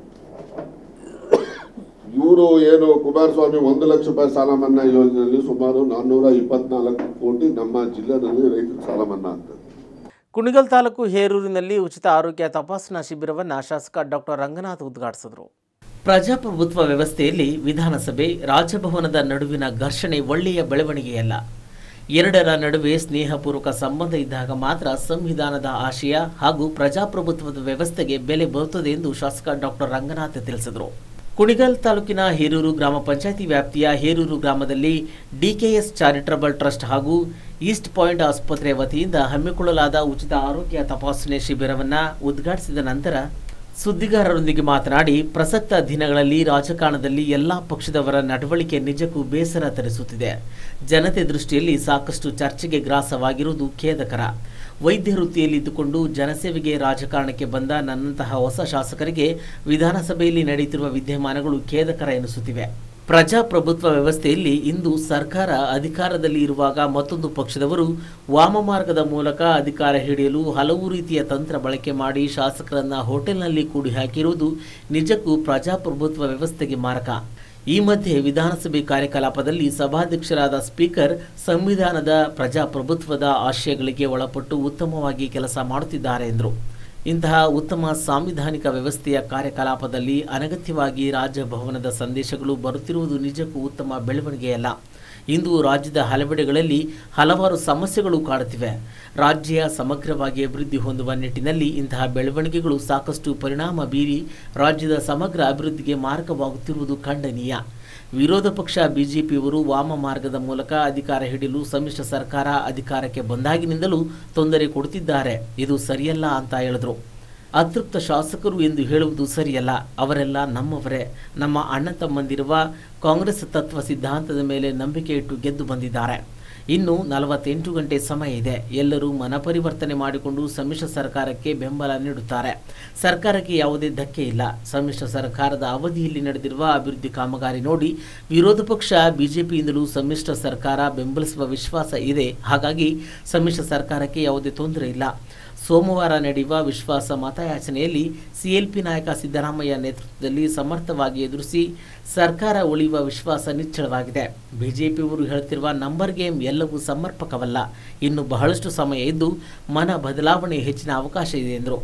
ಇವರು ಏನು ಕುಮಾರಸ್ವಾಮಿ ಒಂದು ಲಕ್ಷ ರೂಪಾಯಿ ಸಾಲ ಮನ್ನಾ ಯೋಜನೆಯಲ್ಲಿ ಸುಮಾರು ನಾನ್ನೂರ ಇಪ್ಪತ್ನಾಲ್ಕು ಕೋಟಿ ನಮ್ಮ ಜಿಲ್ಲೆಯಲ್ಲಿ ರೈತರ ಸಾಲ ಮನ್ನಾ ಆಗ್ತದೆ ಕುಣಿಗಲ್ ತಾಲೂಕು ಹೇರೂರಿನಲ್ಲಿ ಉಚಿತ ಆರೋಗ್ಯ ತಪಾಸಣಾ ಶಿಬಿರವನ್ನು ಶಾಸಕ ಡಾಕ್ಟರ್ ರಂಗನಾಥ್ ಉದ್ಘಾಟಿಸಿದರು ಪ್ರಜಾಪ್ರಭುತ್ವ ವ್ಯವಸ್ಥೆಯಲ್ಲಿ ವಿಧಾನಸಭೆ ರಾಜಭವನದ ನಡುವಿನ ಘರ್ಷಣೆ ಒಳ್ಳೆಯ ಬೆಳವಣಿಗೆಯಲ್ಲ ಎರಡರ ನಡುವೆ ಸ್ನೇಹಪೂರ್ವಕ ಸಂಬಂಧ ಇದ್ದಾಗ ಮಾತ್ರ ಸಂವಿಧಾನದ ಆಶಯ ಹಾಗೂ ಪ್ರಜಾಪ್ರಭುತ್ವದ ವ್ಯವಸ್ಥೆಗೆ ಬೆಲೆ ಬರುತ್ತದೆ ಎಂದು ಶಾಸಕ ಡಾಕ್ಟರ್ ರಂಗನಾಥ್ ತಿಳಿಸಿದರು ಕುಣಿಗಲ್ ತಾಲೂಕಿನ ಹೇರೂರು ಗ್ರಾಮ ಪಂಚಾಯಿತಿ ವ್ಯಾಪ್ತಿಯ ಹೇರೂರು ಗ್ರಾಮದಲ್ಲಿ ಡಿಕೆಎಸ್ ಚಾರಿಟಬಲ್ ಟ್ರಸ್ಟ್ ಹಾಗೂ ಈಸ್ಟ್ ಪಾಯಿಂಟ್ ಆಸ್ಪತ್ರೆ ವತಿಯಿಂದ ಹಮ್ಮಿಕೊಳ್ಳಲಾದ ಉಚಿತ ಆರೋಗ್ಯ ತಪಾಸಣೆ ಶಿಬಿರವನ್ನು ಉದ್ಘಾಟಿಸಿದ ನಂತರ ಸುದ್ದಿಗಾರರೊಂದಿಗೆ ಮಾತನಾಡಿ ಪ್ರಸಕ್ತ ದಿನಗಳಲ್ಲಿ ರಾಜಕಾರಣದಲ್ಲಿ ಎಲ್ಲಾ ಪಕ್ಷದವರ ನಡವಳಿಕೆ ನಿಜಕ್ಕೂ ಬೇಸರ ತರಿಸುತ್ತಿದೆ ಜನತೆ ದೃಷ್ಟಿಯಲ್ಲಿ ಸಾಕಷ್ಟು ಚರ್ಚೆಗೆ ಗ್ರಾಸವಾಗಿರುವುದು ಖೇದಕರ ವೈದ್ಯ ವೃತ್ತಿಯಲ್ಲಿದ್ದುಕೊಂಡು ಜನಸೇವೆಗೆ ರಾಜಕಾರಣಕ್ಕೆ ಬಂದ ನನ್ನಂತಹ ಹೊಸ ಶಾಸಕರಿಗೆ ವಿಧಾನಸಭೆಯಲ್ಲಿ ನಡೆಯುತ್ತಿರುವ ವಿದ್ಯಮಾನಗಳು ಖೇದಕರ ಎನಿಸುತ್ತಿವೆ ಪ್ರಜಾಪ್ರಭುತ್ವ ವ್ಯವಸ್ಥೆಯಲ್ಲಿ ಇಂದು ಸರ್ಕಾರ ಅಧಿಕಾರದಲ್ಲಿ ಇರುವಾಗ ಮತ್ತೊಂದು ಪಕ್ಷದವರು ವಾಮಮಾರ್ಗದ ಮೂಲಕ ಅಧಿಕಾರ ಹಿಡಿಯಲು ಹಲವು ರೀತಿಯ ತಂತ್ರ ಬಳಕೆ ಮಾಡಿ ಶಾಸಕರನ್ನ ಹೋಟೆಲ್ನಲ್ಲಿ ಕೂಡಿ ಹಾಕಿರುವುದು ನಿಜಕ್ಕೂ ಪ್ರಜಾಪ್ರಭುತ್ವ ವ್ಯವಸ್ಥೆಗೆ ಮಾರಕ ಈ ಮಧ್ಯೆ ವಿಧಾನಸಭೆ ಕಾರ್ಯಕಲಾಪದಲ್ಲಿ ಸಭಾಧ್ಯಕ್ಷರಾದ ಸ್ಪೀಕರ್ ಸಂವಿಧಾನದ ಪ್ರಜಾಪ್ರಭುತ್ವದ ಆಶಯಗಳಿಗೆ ಒಳಪಟ್ಟು ಉತ್ತಮವಾಗಿ ಕೆಲಸ ಮಾಡುತ್ತಿದ್ದಾರೆ ಎಂದರು ಇಂತಹ ಉತ್ತಮ ಸಾಂವಿಧಾನಿಕ ವ್ಯವಸ್ಥೆಯ ಕಾರ್ಯಕಲಾಪದಲ್ಲಿ ಅನಗತ್ಯವಾಗಿ ರಾಜಭವನದ ಸಂದೇಶಗಳು ಬರುತ್ತಿರುವುದು ನಿಜಕ್ಕೂ ಉತ್ತಮ ಬೆಳವಣಿಗೆಯಲ್ಲ ಇಂದು ರಾಜ್ಯದ ಹಲವೆಡೆಗಳಲ್ಲಿ ಹಲವಾರು ಸಮಸ್ಯೆಗಳು ಕಾಡುತ್ತಿವೆ ರಾಜ್ಯ ಸಮಗ್ರವಾಗಿ ಅಭಿವೃದ್ಧಿ ಹೊಂದುವ ನಿಟ್ಟಿನಲ್ಲಿ ಇಂತಹ ಬೆಳವಣಿಗೆಗಳು ಸಾಕಷ್ಟು ಪರಿಣಾಮ ಬೀರಿ ರಾಜ್ಯದ ಸಮಗ್ರ ಅಭಿವೃದ್ಧಿಗೆ ಮಾರ್ಗವಾಗುತ್ತಿರುವುದು ಖಂಡನೀಯ ವಿರೋಧ ಪಕ್ಷ ಬಿಜೆಪಿಯವರು ವಾಮ ಮಾರ್ಗದ ಮೂಲಕ ಅಧಿಕಾರ ಹಿಡಿಯಲು ಸಮ್ಮಿಶ್ರ ಸರ್ಕಾರ ಅಧಿಕಾರಕ್ಕೆ ಬಂದಾಗಿನಿಂದಲೂ ತೊಂದರೆ ಕೊಡುತ್ತಿದ್ದಾರೆ ಇದು ಸರಿಯಲ್ಲ ಅಂತ ಹೇಳಿದ್ರು ಅತೃಪ್ತ ಶಾಸಕರು ಎಂದು ಹೇಳುವುದು ಸರಿಯಲ್ಲ ಅವರೆಲ್ಲ ನಮ್ಮವರೇ ನಮ್ಮ ಅಣ್ಣ ತಮ್ಮಂದಿರುವ ಕಾಂಗ್ರೆಸ್ ತತ್ವ ಸಿದ್ಧಾಂತದ ಮೇಲೆ ನಂಬಿಕೆ ಇಟ್ಟು ಗೆದ್ದು ಬಂದಿದ್ದಾರೆ ಇನ್ನು ನಲವತ್ತೆಂಟು ಗಂಟೆ ಸಮಯ ಇದೆ ಎಲ್ಲರೂ ಮನಪರಿವರ್ತನೆ ಮಾಡಿಕೊಂಡು ಸಮ್ಮಿಶ್ರ ಸರ್ಕಾರಕ್ಕೆ ಬೆಂಬಲ ನೀಡುತ್ತಾರೆ ಸರ್ಕಾರಕ್ಕೆ ಯಾವುದೇ ಧಕ್ಕೆ ಇಲ್ಲ ಸಮ್ಮಿಶ್ರ ಸರ್ಕಾರದ ಅವಧಿಯಲ್ಲಿ ನಡೆದಿರುವ ಅಭಿವೃದ್ಧಿ ಕಾಮಗಾರಿ ನೋಡಿ ವಿರೋಧ ಪಕ್ಷ ಬಿಜೆಪಿಯಿಂದಲೂ ಸಮ್ಮಿಶ್ರ ಸರ್ಕಾರ ಬೆಂಬಲಿಸುವ ವಿಶ್ವಾಸ ಇದೆ ಹಾಗಾಗಿ ಸಮ್ಮಿಶ್ರ ಸರ್ಕಾರಕ್ಕೆ ಯಾವುದೇ ತೊಂದರೆ ಇಲ್ಲ ಸೋಮವಾರ ನಡೆಯುವ ವಿಶ್ವಾಸ ಮತಯಾಚನೆಯಲ್ಲಿ ಸಿಎಲ್ಪಿ ನಾಯಕ ಸಿದ್ದರಾಮಯ್ಯ ನೇತೃತ್ವದಲ್ಲಿ ಸಮರ್ಥವಾಗಿ ಎದುರಿಸಿ ಸರ್ಕಾರ ಉಳಿಯುವ ವಿಶ್ವಾಸ ನಿಚ್ಚಳವಾಗಿದೆ ಬಿಜೆಪಿಯವರು ಹೇಳುತ್ತಿರುವ ನಂಬರ್ ಗೇಮ್ ಎಲ್ಲವೂ ಸಮರ್ಪಕವಲ್ಲ ಇನ್ನು ಬಹಳಷ್ಟು ಸಮಯ ಇದ್ದು ಮನ ಬದಲಾವಣೆ ಹೆಚ್ಚಿನ ಅವಕಾಶ ಇದೆ ಎಂದರು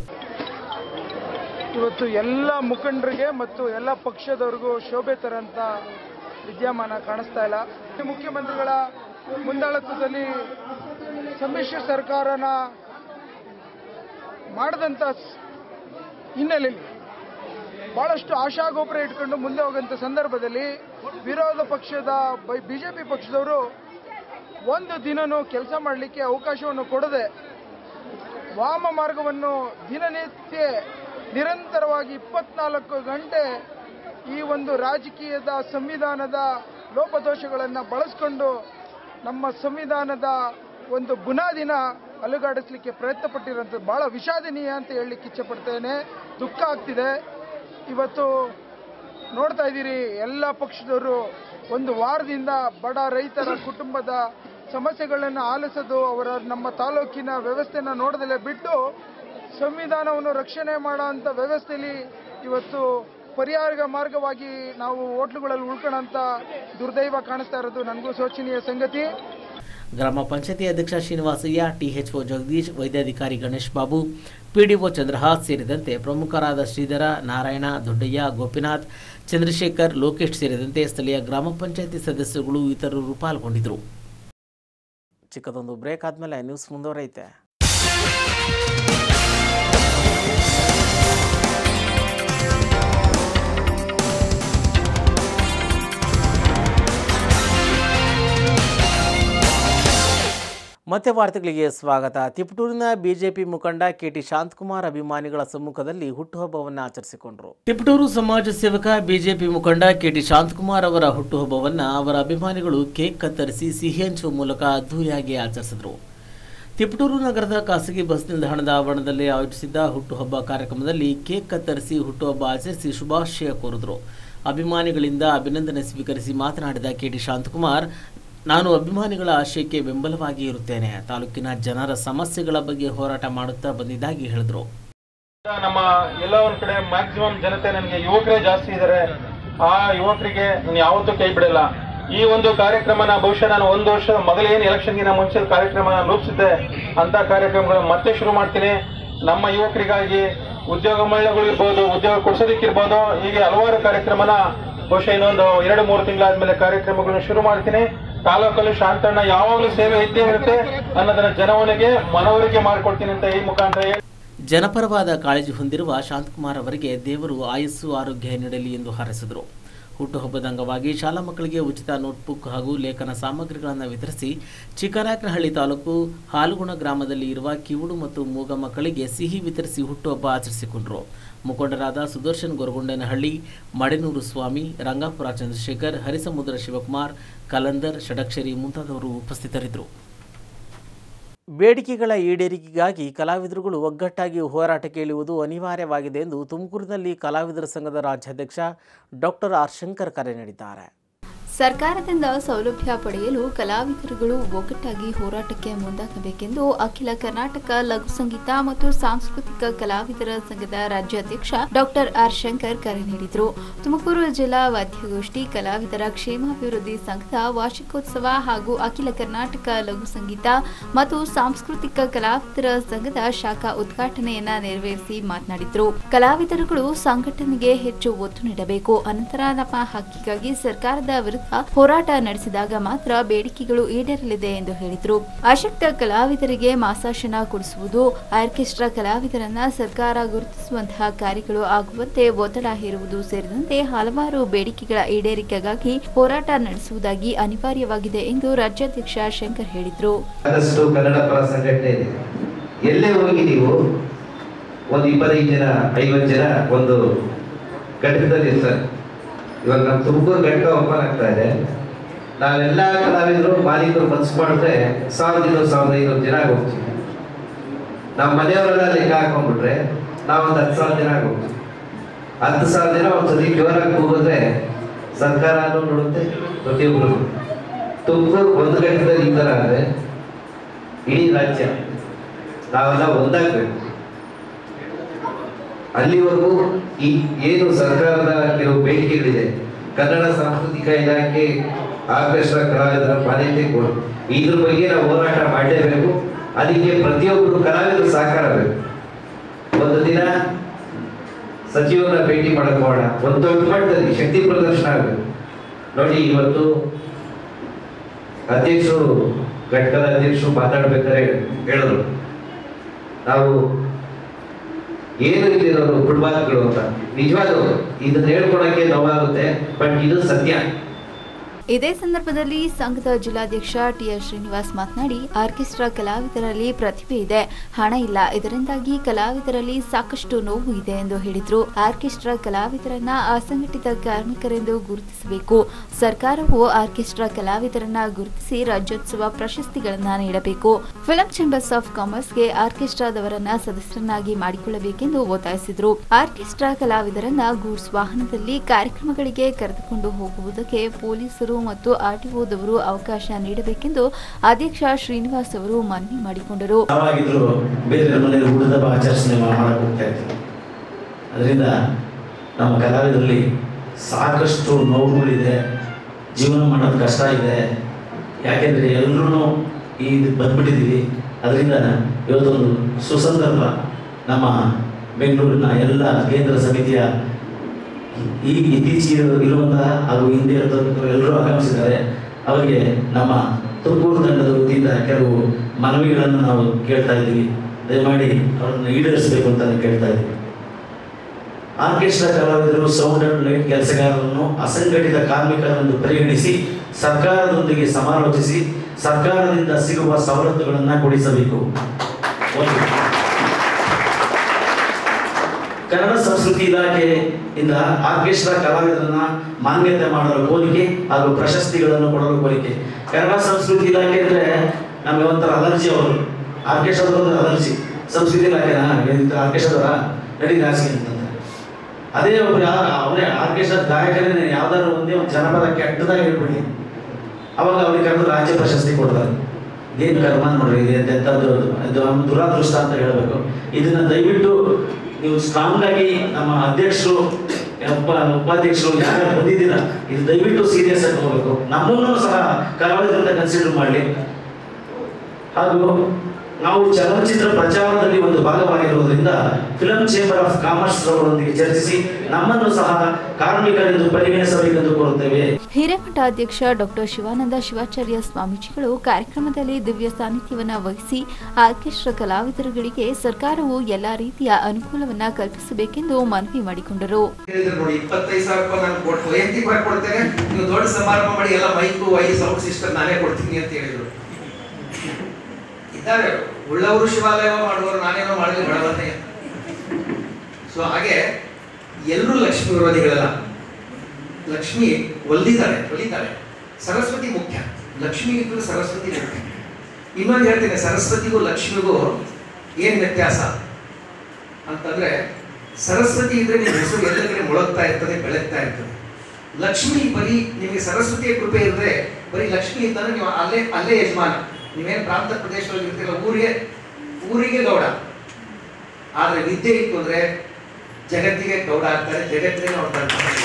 ಇವತ್ತು ಎಲ್ಲ ಮುಖಂಡರಿಗೆ ಮತ್ತು ಎಲ್ಲ ಪಕ್ಷದವ್ರಿಗೂ ಶೋಭೆ ತರಂತ ವಿದ್ಯಮಾನ ಕಾಣಿಸ್ತಾ ಇಲ್ಲ ಈ ಮುಖ್ಯಮಂತ್ರಿಗಳ ಮುಂದಾಳತ್ವದಲ್ಲಿ ಸಮ್ಮಿಶ್ರ ಸರ್ಕಾರನ ಮಾಡಿದಂಥ ಸ್- ಹಿನ್ನೆಲೆಯಲ್ಲಿ ಬಹಳಷ್ಟು ಆಶಾಗೋಪುರ ಇಟ್ಕೊಂಡು ಮುಂದೆ ಹೋಗಂತ ಸಂದರ್ಭದಲ್ಲಿ ವಿರೋಧ ಪಕ್ಷದ ಬಿಜೆಪಿ ಪಕ್ಷದವರು ಒಂದು ದಿನನೂ ಕೆಲಸ ಮಾಡಲಿಕ್ಕೆ ಅವಕಾಶವನ್ನು ಕೊಡದೆ ವಾಮ ಮಾರ್ಗವನ್ನು ದಿನನಿತ್ಯ ನಿರಂತರವಾಗಿ ಇಪ್ಪತ್ನಾಲ್ಕು ಗಂಟೆ ಈ ಒಂದು ರಾಜಕೀಯದ ಸಂವಿಧಾನದ ಲೋಪದೋಷಗಳನ್ನು ಬಳಸ್ಕೊಂಡು ನಮ್ಮ ಸಂವಿಧಾನದ ಒಂದು ಬುನಾದಿನ ಅಲುಗಾಡಿಸ್ಲಿಕ್ಕೆ ಪ್ರಯತ್ನ ಪಟ್ಟಿರೋಂಥದ್ದು ಬಹಳ ವಿಷಾದನೀಯ ಅಂತ ಹೇಳಲಿಕ್ಕೆ ಇಚ್ಛೆಪಡ್ತೇನೆ ದುಃಖ ಆಗ್ತಿದೆ ಇವತ್ತು ನೋಡ್ತಾ ಇದ್ದೀರಿ ಎಲ್ಲ ಪಕ್ಷದವರು ಒಂದು ವಾರದಿಂದ ಬಡ ರೈತರ ಕುಟುಂಬದ ಸಮಸ್ಯೆಗಳನ್ನು ಆಲಿಸೋದು ಅವರ ನಮ್ಮ ತಾಲೂಕಿನ ವ್ಯವಸ್ಥೆನ ನೋಡದಲ್ಲೇ ಬಿಟ್ಟು ಸಂವಿಧಾನವನ್ನು ರಕ್ಷಣೆ ಮಾಡೋ ಅಂಥ ವ್ಯವಸ್ಥೆಯಲ್ಲಿ ಇವತ್ತು ಪರಿಹಾರ ಮಾರ್ಗವಾಗಿ ನಾವು ಹೋಟ್ಲುಗಳಲ್ಲಿ ಉಳ್ಕೊಳ್ಳೋಂಥ ದುರ್ದೈವ ಕಾಣಿಸ್ತಾ ಇರೋದು ನನಗೂ ಶೋಚನೀಯ ಸಂಗತಿ ಗ್ರಾಮ ಪಂಚಾಯತಿ ಅಧ್ಯಕ್ಷ ಶ್ರೀನಿವಾಸಯ್ಯ ಟಿಎಚ್ಒ ಜಗದೀಶ್ ವೈದ್ಯಾಧಿಕಾರಿ ಗಣೇಶ್ ಬಾಬು ಪಿಡಿಒ ಚಂದ್ರಹಾಸ್ ಸೇರಿದಂತೆ ಪ್ರಮುಖರಾದ ಶ್ರೀಧರ ನಾರಾಯಣ ದೊಡ್ಡಯ್ಯ ಗೋಪಿನಾಥ್ ಚಂದ್ರಶೇಖರ್ ಲೋಕೇಶ್ ಸೇರಿದಂತೆ ಸ್ಥಳೀಯ ಗ್ರಾಮ ಪಂಚಾಯತಿ ಸದಸ್ಯರುಗಳು ಇತರರು ಪಾಲ್ಗೊಂಡಿದ್ದರು ಚಿಕ್ಕದೊಂದು ಬ್ರೇಕ್ ಆದಮೇಲೆ ನ್ಯೂಸ್ ಮುಂದುವರೈತೆ ಮತ್ತೆ ವಾರ್ತೆಗಳಿಗೆ ಸ್ವಾಗತ ತಿಪಟೂರಿನ ಬಿಜೆಪಿ ಮುಖಂಡ ಕೆಟಿ ಶಾಂತಕುಮಾರ್ ಅಭಿಮಾನಿಗಳ ಸಮ್ಮುಖದಲ್ಲಿ ಹುಟ್ಟುಹಬ್ಬವನ್ನು ಆಚರಿಸಿಕೊಂಡರು ತಿಪಟೂರು ಸಮಾಜ ಸೇವಕ ಬಿಜೆಪಿ ಮುಖಂಡ ಕೆಟಿ ಶಾಂತಕುಮಾರ್ ಅವರ ಹುಟ್ಟುಹಬ್ಬವನ್ನು ಅವರ ಅಭಿಮಾನಿಗಳು ಕೇಕ್ ಕತ್ತರಿಸಿ ಸಿಹಿ ಹಂಚುವ ಮೂಲಕ ಅದ್ದೂರಿಯಾಗಿ ಆಚರಿಸಿದರು ತಿಪಟೂರು ನಗರದ ಖಾಸಗಿ ಬಸ್ ನಿಲ್ದಾಣದ ಆವರಣದಲ್ಲಿ ಆಯೋಜಿಸಿದ್ದ ಹುಟ್ಟುಹಬ್ಬ ಕಾರ್ಯಕ್ರಮದಲ್ಲಿ ಕೇಕ್ ಕತ್ತರಿಸಿ ಹುಟ್ಟುಹಬ್ಬ ಆಚರಿಸಿ ಶುಭಾಶಯ ಕೋರಿದರು ಅಭಿಮಾನಿಗಳಿಂದ ಅಭಿನಂದನೆ ಸ್ವೀಕರಿಸಿ ಮಾತನಾಡಿದ ಕೆಟಿ ಶಾಂತಕುಮಾರ್ ನಾನು ಅಭಿಮಾನಿಗಳ ಆಶಯಕ್ಕೆ ಬೆಂಬಲವಾಗಿ ಇರುತ್ತೇನೆ ತಾಲೂಕಿನ ಜನರ ಸಮಸ್ಯೆಗಳ ಬಗ್ಗೆ ಹೋರಾಟ ಮಾಡುತ್ತಾ ಬಂದಿದ್ದಾಗಿ ಹೇಳಿದರು ನಮ್ಮ ಎಲ್ಲ ಒಂದ್ ಕಡೆ ಮ್ಯಾಕ್ಸಿಮಮ್ ಜನತೆ ನನಗೆ ಯುವಕರೇ ಜಾಸ್ತಿ ಇದ್ದಾರೆ ಆ ಯುವಕರಿಗೆ ನಾನು ಯಾವತ್ತೂ ಕೈ ಬಿಡಲ್ಲ ಈ ಒಂದು ಕಾರ್ಯಕ್ರಮನ ಬಹುಶಃ ನಾನು ಒಂದು ವರ್ಷ ಮೊದಲೇನು ಎಲೆಕ್ಷನ್ಗಿನ ಮುಂಚೆ ಕಾರ್ಯಕ್ರಮ ರೂಪಿಸಿದ್ದೆ ಅಂತ ಕಾರ್ಯಕ್ರಮಗಳು ಮತ್ತೆ ಶುರು ಮಾಡ್ತೀನಿ ನಮ್ಮ ಯುವಕರಿಗಾಗಿ ಉದ್ಯೋಗ ಮಹಿಳೆಗಳು ಇರ್ಬೋದು ಉದ್ಯೋಗ ಕೊಡ್ಸೋದಕ್ಕಿರ್ಬೋದು ಹೀಗೆ ಹಲವಾರು ಕಾರ್ಯಕ್ರಮನ ಬಹುಶಃ ಇನ್ನೊಂದು ಎರಡು ಮೂರು ತಿಂಗಳಾದ್ಮೇಲೆ ಕಾರ್ಯಕ್ರಮಗಳನ್ನ ಶುರು ಮಾಡ್ತೀನಿ ತಾಲೂಕಲ್ಲಿ ಶಾಂತಣ್ಣ ಯಾವಾಗಲೂ ಸೇವೆ ಇದ್ದೇ ಇರುತ್ತೆ ಅನ್ನೋದನ್ನ ಜನವನಿಗೆ ಮನವರಿಕೆ ಮಾಡ್ಕೊಡ್ತೀನಿ ಅಂತ ಈ ಮುಖಾಂತರ ಹೇಳಿ ಜನಪರವಾದ ಕಾಳಜಿ ಹೊಂದಿರುವ ಶಾಂತಕುಮಾರ್ ಅವರಿಗೆ ದೇವರು ಆಯಸ್ಸು ಆರೋಗ್ಯ ನೀಡಲಿ ಎಂದು ಹಾರೈಸಿದರು ಹುಟ್ಟುಹಬ್ಬದ ಅಂಗವಾಗಿ ಶಾಲಾ ಮಕ್ಕಳಿಗೆ ಉಚಿತ ನೋಟ್ಬುಕ್ ಹಾಗೂ ಲೇಖನ ಸಾಮಗ್ರಿಗಳನ್ನು ವಿತರಿಸಿ ಚಿಕ್ಕನಾಯಕನಹಳ್ಳಿ ತಾಲೂಕು ಹಾಲುಗುಣ ಗ್ರಾಮದಲ್ಲಿ ಇರುವ ಕಿವುಡು ಮತ್ತು ಮೂಗ ಮಕ್ಕಳಿಗೆ ಸಿಹಿ ವಿತರಿಸಿ ಹುಟ್ಟುಹಬ್ಬ ಆಚರಿಸಿಕೊಂಡರು ಮುಖಂಡರಾದ ಸುದರ್ಶನ್ ಗೊರಗುಂಡನಹಳ್ಳಿ ಮಡೆನೂರು ಸ್ವಾಮಿ ರಂಗಾಪುರ ಚಂದ್ರಶೇಖರ್ ಹರಿಸಮುದ್ರ ಶಿವಕುಮಾರ್ ಕಲಂದರ್ ಷಡಕ್ಷರಿ ಮುಂತಾದವರು ಉಪಸ್ಥಿತರಿದ್ದರು ಬೇಡಿಕೆಗಳ ಈಡೇರಿಕೆಗಾಗಿ ಕಲಾವಿದರುಗಳು ಒಗ್ಗಟ್ಟಾಗಿ ಹೋರಾಟಕ್ಕೆ ಇಳಿಯುವುದು ಅನಿವಾರ್ಯವಾಗಿದೆ ಎಂದು ತುಮಕೂರಿನಲ್ಲಿ ಕಲಾವಿದರ ಸಂಘದ ರಾಜ್ಯಾಧ್ಯಕ್ಷ ಡಾಕ್ಟರ್ ಆರ್ ಶಂಕರ್ ಕರೆ ನೀಡಿದ್ದಾರೆ ಸರ್ಕಾರದಿಂದ ಸೌಲಭ್ಯ ಪಡೆಯಲು ಕಲಾವಿದರುಗಳು ಒಗ್ಗಟ್ಟಾಗಿ ಹೋರಾಟಕ್ಕೆ ಮುಂದಾಗಬೇಕೆಂದು ಅಖಿಲ ಕರ್ನಾಟಕ ಲಘು ಸಂಗೀತ ಮತ್ತು ಸಾಂಸ್ಕೃತಿಕ ಕಲಾವಿದರ ಸಂಘದ ರಾಜ್ಯಾಧ್ಯಕ್ಷ ಡಾಕ್ಟರ್ ಆರ್ ಶಂಕರ್ ಕರೆ ನೀಡಿದರು ತುಮಕೂರು ಜಿಲ್ಲಾ ವಾದ್ಯಗೋಷ್ಠಿ ಕಲಾವಿದರ ಕ್ಷೇಮಾಭಿವೃದ್ಧಿ ಸಂಘದ ವಾರ್ಷಿಕೋತ್ಸವ ಹಾಗೂ ಅಖಿಲ ಕರ್ನಾಟಕ ಲಘು ಸಂಗೀತ ಮತ್ತು ಸಾಂಸ್ಕೃತಿಕ ಕಲಾವಿದರ ಸಂಘದ ಶಾಖಾ ಉದ್ಘಾಟನೆಯನ್ನ ನೆರವೇರಿಸಿ ಮಾತನಾಡಿದರು ಕಲಾವಿದರುಗಳು ಸಂಘಟನೆಗೆ ಹೆಚ್ಚು ಒತ್ತು ನೀಡಬೇಕು ಅನಂತರ ನಮ್ಮ ಹಕ್ಕಿಗಾಗಿ ಸರ್ಕಾರದ ವಿರುದ್ಧ ಹೋರಾಟ ನಡೆಸಿದಾಗ ಮಾತ್ರ ಬೇಡಿಕೆಗಳು ಈಡೇರಲಿದೆ ಎಂದು ಹೇಳಿದರು ಅಶಕ್ತ ಕಲಾವಿದರಿಗೆ ಮಾಸಾಶನ ಕೊಡಿಸುವುದು ಆರ್ಕೆಸ್ಟ್ರಾ ಕಲಾವಿದರನ್ನ ಸರ್ಕಾರ ಗುರುತಿಸುವಂತಹ ಕಾರ್ಯಗಳು ಆಗುವಂತೆ ಒತ್ತಡ ಹೇರುವುದು ಸೇರಿದಂತೆ ಹಲವಾರು ಬೇಡಿಕೆಗಳ ಈಡೇರಿಕೆಗಾಗಿ ಹೋರಾಟ ನಡೆಸುವುದಾಗಿ ಅನಿವಾರ್ಯವಾಗಿದೆ ಎಂದು ರಾಜ್ಯಾಧ್ಯಕ್ಷ ಶಂಕರ್ ಹೇಳಿದರು ಸಾಕಷ್ಟು ಕನ್ನಡ ಪರ ಸಂಘಟನೆ ಇದೆ ಎಲ್ಲೇ ಹೋಗಿ ನೀವು ಒಂದು ಇಪ್ಪತ್ತೈದು ಜನ ಐವತ್ತು ಜನ ಒಂದು ಘಟಕದಲ್ಲಿ ಇರ್ತಾರೆ ಇವಾಗ ನಮ್ಮ ತುಮಕೂರು ಘಟಕ ಓಪನ್ ಆಗ್ತಾ ಇದೆ ನಾವೆಲ್ಲ ಕಲಾವಿದರು ಮಾಲೀಕರು ಮನ್ಸು ಮಾಡಿದ್ರೆ ಸಾವಿರದ ಇನ್ನೂರು ಸಾವಿರದ ಐನೂರು ಜನ ಹೋಗ್ತೀವಿ ನಮ್ಮ ಮನೆಯವರೆಲ್ಲ ಲೆಕ್ಕ ಹಾಕೊಂಡ್ಬಿಟ್ರೆ ನಾವೊಂದು ಹತ್ತು ಸಾವಿರ ಜನ ಹೋಗ್ತೀವಿ ಹತ್ತು ಸಾವಿರ ಜನ ಒಂದ್ಸತಿ ಜೋರಾಗಿ ಕೂಗಿದ್ರೆ ಸರ್ಕಾರನೂ ನೋಡುತ್ತೆ ಪ್ರತಿಯೊಬ್ಬರು ತುಮಕೂರು ಒಂದು ಘಟ್ಟದಲ್ಲಿ ಈ ಥರ ಆದರೆ ಇಡೀ ರಾಜ್ಯ ನಾವೆಲ್ಲ ಒಂದಾಗಬೇಕು ಅಲ್ಲಿವರೆಗೂ ಈ ಏನು ಸರ್ಕಾರದ ಕೆಲವು ಬೇಡಿಕೆಗಳಿದೆ ಕನ್ನಡ ಸಾಂಸ್ಕೃತಿಕ ಇಲಾಖೆ ಆರ್ಕೆಸ್ಟ್ರಾ ಕಲಾವಿದರ ಮಾನ್ಯತೆ ಕೊಡು ಇದ್ರ ಬಗ್ಗೆ ನಾವು ಹೋರಾಟ ಮಾಡಲೇಬೇಕು ಅದಕ್ಕೆ ಪ್ರತಿಯೊಬ್ಬರು ಕಲಾವಿದರು ಸಹಕಾರ ಬೇಕು ಒಂದು ದಿನ ಸಚಿವರನ್ನ ಭೇಟಿ ಮಾಡಕ್ ಹೋಗೋಣ ಒಂದು ದೊಡ್ಡ ಮಟ್ಟದಲ್ಲಿ ಶಕ್ತಿ ಪ್ರದರ್ಶನ ಆಗಬೇಕು ನೋಡಿ ಇವತ್ತು ಅಧ್ಯಕ್ಷರು ಘಟಕದ ಅಧ್ಯಕ್ಷರು ಮಾತಾಡ್ಬೇಕಾದ್ರೆ ಹೇಳಿದ್ರು ನಾವು ಏನು ಇಲ್ಲಿರೋರು ಕುಟುಂಬಗಳು ಅಂತ ನಿಜವಾಗ್ಲೂ ಇದನ್ನ ಹೇಳ್ಕೊಳಕ್ಕೆ ನೋವಾಗುತ್ತೆ ಬಟ್ ಇದು ಸತ್ಯ ಇದೇ ಸಂದರ್ಭದಲ್ಲಿ ಸಂಘದ ಜಿಲ್ಲಾಧ್ಯಕ್ಷ ಟಿಆರ್ ಶ್ರೀನಿವಾಸ್ ಮಾತನಾಡಿ ಆರ್ಕೆಸ್ಟ್ರಾ ಕಲಾವಿದರಲ್ಲಿ ಪ್ರತಿಭೆ ಇದೆ ಹಣ ಇಲ್ಲ ಇದರಿಂದಾಗಿ ಕಲಾವಿದರಲ್ಲಿ ಸಾಕಷ್ಟು ನೋವು ಇದೆ ಎಂದು ಹೇಳಿದ್ರು ಆರ್ಕೆಸ್ಟ್ರಾ ಕಲಾವಿದರನ್ನ ಅಸಂಘಟಿತ ಕಾರ್ಮಿಕರೆಂದು ಗುರುತಿಸಬೇಕು ಸರ್ಕಾರವು ಆರ್ಕೆಸ್ಟ್ರಾ ಕಲಾವಿದರನ್ನ ಗುರುತಿಸಿ ರಾಜ್ಯೋತ್ಸವ ಪ್ರಶಸ್ತಿಗಳನ್ನ ನೀಡಬೇಕು ಫಿಲಂ ಚೇಂಬರ್ಸ್ ಆಫ್ ಕಾಮರ್ಸ್ಗೆ ಆರ್ಕೆಸ್ಟ್ರಾದವರನ್ನ ಸದಸ್ಯರನ್ನಾಗಿ ಮಾಡಿಕೊಳ್ಳಬೇಕೆಂದು ಒತ್ತಾಯಿಸಿದ್ರು ಆರ್ಕೆಸ್ಟ್ರಾ ಕಲಾವಿದರನ್ನ ಗೂಡ್ಸ್ ವಾಹನದಲ್ಲಿ ಕಾರ್ಯಕ್ರಮಗಳಿಗೆ ಕರೆದುಕೊಂಡು ಹೋಗುವುದಕ್ಕೆ ಪೊಲೀಸರು ಮತ್ತು ಆರ್ಟಿಒದವರು ಅವಕಾಶ ನೀಡಬೇಕೆಂದು ಅಧ್ಯಕ್ಷ ಶ್ರೀನಿವಾಸ್ ಅವರು ಮನವಿ ಮಾಡಿಕೊಂಡರು ಯಾವಾಗಿದ್ರು ಬೇರೆ ಮನೆಯಲ್ಲಿ ಊಟದ ಆಚರಿಸಣೆ ಮಾಡಕ್ಕೆ ಹೋಗ್ತಾ ಇರ್ತೀವಿ ಅದರಿಂದ ನಮ್ಮ ಕಲಾವಿದರಲ್ಲಿ ಸಾಕಷ್ಟು ನೋವುಗಳಿದೆ ಜೀವನ ಮಾಡೋದು ಕಷ್ಟ ಇದೆ ಯಾಕೆಂದರೆ ಎಲ್ಲರೂ ಈ ಇದಕ್ಕೆ ಬಂದ್ಬಿಟ್ಟಿದ್ದೀವಿ ಅದರಿಂದ ಇವತ್ತೊಂದು ಸುಸಂದರ್ಭ ನಮ್ಮ ಬೆಂಗಳೂರಿನ ಎಲ್ಲ ಕೇಂದ್ರ ಸಮಿತಿಯ ಈ ಇತ್ತೀಚೆಗೆ ಇರುವಂತಹ ಹಾಗೂ ಹಿಂದೆ ಇರತಕ್ಕಂಥ ಎಲ್ಲರೂ ಆಗಮಿಸಿದ್ದಾರೆ ಅವರಿಗೆ ನಮ್ಮ ತುಮಕೂರು ತಂಡದ ವತಿಯಿಂದ ಕೆಲವು ಮನವಿಗಳನ್ನು ನಾವು ಕೇಳ್ತಾ ಇದ್ದೀವಿ ದಯಮಾಡಿ ಅವರನ್ನು ಈಡೇರಿಸಬೇಕು ಅಂತ ಕೇಳ್ತಾ ಇದ್ದೀವಿ ಆರ್ಕೆಸ್ಟ್ರಾ ಕಲಾವಿದರು ಸೌಂಡ್ ಅಂಡ್ ಲೈಟ್ ಕೆಲಸಗಾರರನ್ನು ಅಸಂಘಟಿತ ಕಾರ್ಮಿಕರೆಂದು ಪರಿಗಣಿಸಿ ಸರ್ಕಾರದೊಂದಿಗೆ ಸಮಾಲೋಚಿಸಿ ಸರ್ಕಾರದಿಂದ ಸಿಗುವ ಸವಲತ್ತುಗಳನ್ನು ಕೊಡಿಸಬೇಕು ಒಂದು ಕನ್ನಡ ಸಂಸ್ಕೃತಿ ಇಲಾಖೆಯಿಂದ ಆರ್ಕೆಸ್ಟ್ರಾ ಕಲಾವಿದರನ್ನ ಮಾನ್ಯತೆ ಮಾಡಲು ಕೋರಿಕೆ ಹಾಗೂ ಪ್ರಶಸ್ತಿಗಳನ್ನು ಕೊಡಲು ಕೋರಿಕೆ ಕನ್ನಡ ಸಂಸ್ಕೃತಿ ಇಲಾಖೆ ಅಂದ್ರೆ ನಮಗೆ ಒಂಥರ ಅಲರ್ಜಿ ಅವರು ಆರ್ಕೆಸ್ಟ್ರಾದವ್ರು ಅದರ್ಸಿ ಸಬ್ಸಿಡಿ ಇಲಾಖೆನಾ ಏನಿತ್ತು ಆರ್ಕೆಸ್ಟ್ರಾದವರ ನಡಿ ರಾಜಕೀಯ ಅಂತಂದ್ರೆ ಅದೇ ಒಬ್ರು ಯಾರು ಅವರೇ ಆರ್ಕೆಸ್ಟ್ರಾ ಗಾಯಕರೇ ಯಾವ್ದಾದ್ರು ಒಂದೇ ಒಂದು ಜನಪದ ಕೆಟ್ಟದಾಗಿ ಹೇಳ್ಬಿಡಿ ಅವಾಗ ಅವ್ರಿಗೆ ಕರೆದು ರಾಜ್ಯ ಪ್ರಶಸ್ತಿ ಕೊಡ್ತಾರೆ ಏನು ಕರ್ಮ ನೋಡ್ರಿ ಇದು ಎಂಥದ್ದು ಇದು ನಮ್ಮ ದುರಾದೃಷ್ಟ ಅಂತ ಹೇಳಬೇಕು ಇದನ್ನ ದಯವಿಟ್ಟು ನೀವು ಸ್ಟ್ರಾಂಗ್ ಆಗಿ ನಮ್ಮ ಅಧ್ಯಕ್ಷರು ಉಪ ಉಪಾಧ್ಯಕ್ಷರು ಯಾರು ಬಂದಿದ್ದೀರಾ ಇದು ದಯವಿಟ್ಟು ಸೀರಿಯಸ್ ಆಗಿ ಹೋಗ್ಬೇಕು ನಮ್ಮನ್ನು ಸಹ ಕಲಾವಿದರಿಂದ ಕನ್ಸಿಡರ್ ಮಾಡಲಿ ಹಾಗೂ ನಾವು ಚಲನಚಿತ್ರ ಪ್ರಚಾರದಲ್ಲಿ ಒಂದು ಭಾಗವಾಗಿರುವುದರಿಂದ ಫಿಲಂ ಚೇಂಬರ್ ಆಫ್ ಕಾಮರ್ಸ್ ರವರೊಂದಿಗೆ ಚರ್ಚಿಸಿ ನಮ್ಮನ್ನು ಸಹ ಕಾರ್ಮಿಕರೆಂದು ಪರಿಗಣಿಸಬೇಕೆಂದು ಕೋರುತ್ತೇವೆ ಹಿರೇಮಠ ಅಧ್ಯಕ್ಷ ಡಾಕ್ಟರ್ ಶಿವಾನಂದ ಶಿವಾಚಾರ್ಯ ಸ್ವಾಮೀಜಿಗಳು ಕಾರ್ಯಕ್ರಮದಲ್ಲಿ ದಿವ್ಯ ಸಾನ್ನಿಧ್ಯವನ್ನ ವಹಿಸಿ ಆರ್ಕೆಸ್ಟ್ರಾ ಕಲಾವಿದರುಗಳಿಗೆ ಸರ್ಕಾರವು ಎಲ್ಲಾ ರೀತಿಯ ಅನುಕೂಲವನ್ನ ಕಲ್ಪಿಸಬೇಕೆಂದು ಮನವಿ ಮಾಡಿಕೊಂಡರು ಹೇಳಿದ್ರು ನೋಡಿ ಇಪ್ಪತ್ತೈದು ಸಾವಿರ ರೂಪಾಯಿ ನಾನು ಕೊಟ್ಟು ವೈಯಕ್ತಿಕವಾಗಿ ಕೊಡ್ತೇನೆ ನೀವು ದೊಡ್ಡ ಸಮಾರಂಭ ಮಾಡಿ ಎಲ್ಲ ಮೈಕು ವೈ ಸೌಂಡ್ ಸಿಸ್ಟಮ್ ನಾನೇ ಕೊಡ್ತೀನಿ ಅಂತ ಹೇಳಿದ್ರು ಇದ್ದಾರೆ ಉಳ್ಳವರು ಶಿವಾಲಯ ಮಾಡುವವರು ನಾನೇನೋ ಮಾಡಲಿ ಬಡವತೆ ಸೊ ಹಾಗೆ ಎಲ್ಲರೂ ಲಕ್ಷ್ಮಿ ವಿರೋಧಿಗಳಲ್ಲ ಲಕ್ಷ್ಮಿ ಒಲ್ದಿದ್ದಾಳೆ ಒಲಿತಾಳೆ ಸರಸ್ವತಿ ಮುಖ್ಯ ಲಕ್ಷ್ಮಿಗಿಂತಲೂ ಸರಸ್ವತಿ ಮುಖ್ಯ ಇನ್ನೊಂದು ಹೇಳ್ತೇನೆ ಸರಸ್ವತಿಗೂ ಲಕ್ಷ್ಮಿಗೂ ಏನ್ ವ್ಯತ್ಯಾಸ ಅಂತಂದ್ರೆ ಸರಸ್ವತಿ ಇದ್ರೆ ನಿಮ್ಮ ಹೆಸರು ಎಲ್ಲ ಕಡೆ ಮೊಳಗ್ತಾ ಇರ್ತದೆ ಬೆಳಗ್ತಾ ಇರ್ತದೆ ಲಕ್ಷ್ಮಿ ಬರೀ ನಿಮಗೆ ಸರಸ್ವತಿಯ ಕೃಪೆ ಇದ್ರೆ ಬರೀ ಲಕ್ಷ್ಮಿ ಇದ್ದಂದ್ರೆ ನೀವು ಅಲ್ಲೇ ಅಲ್ಲೇ ಯಜಮಾನ ನೀವೇನು ಪ್ರಾಂತ ಪ್ರದೇಶದಲ್ಲಿ ಇರ್ತೀರಲ್ಲ ಊರಿಗೆ ಊರಿಗೆ ಗೌಡ ಆದ್ರೆ ವಿದ್ಯೆ ಇತ್ತು ಅಂದ್ರೆ ಜಗತ್ತಿಗೆ ಗೌಡ ಆಗ್ತಾರೆ ಜಗತ್ತಿಗೆ ನೋಡ್ತಾರೆ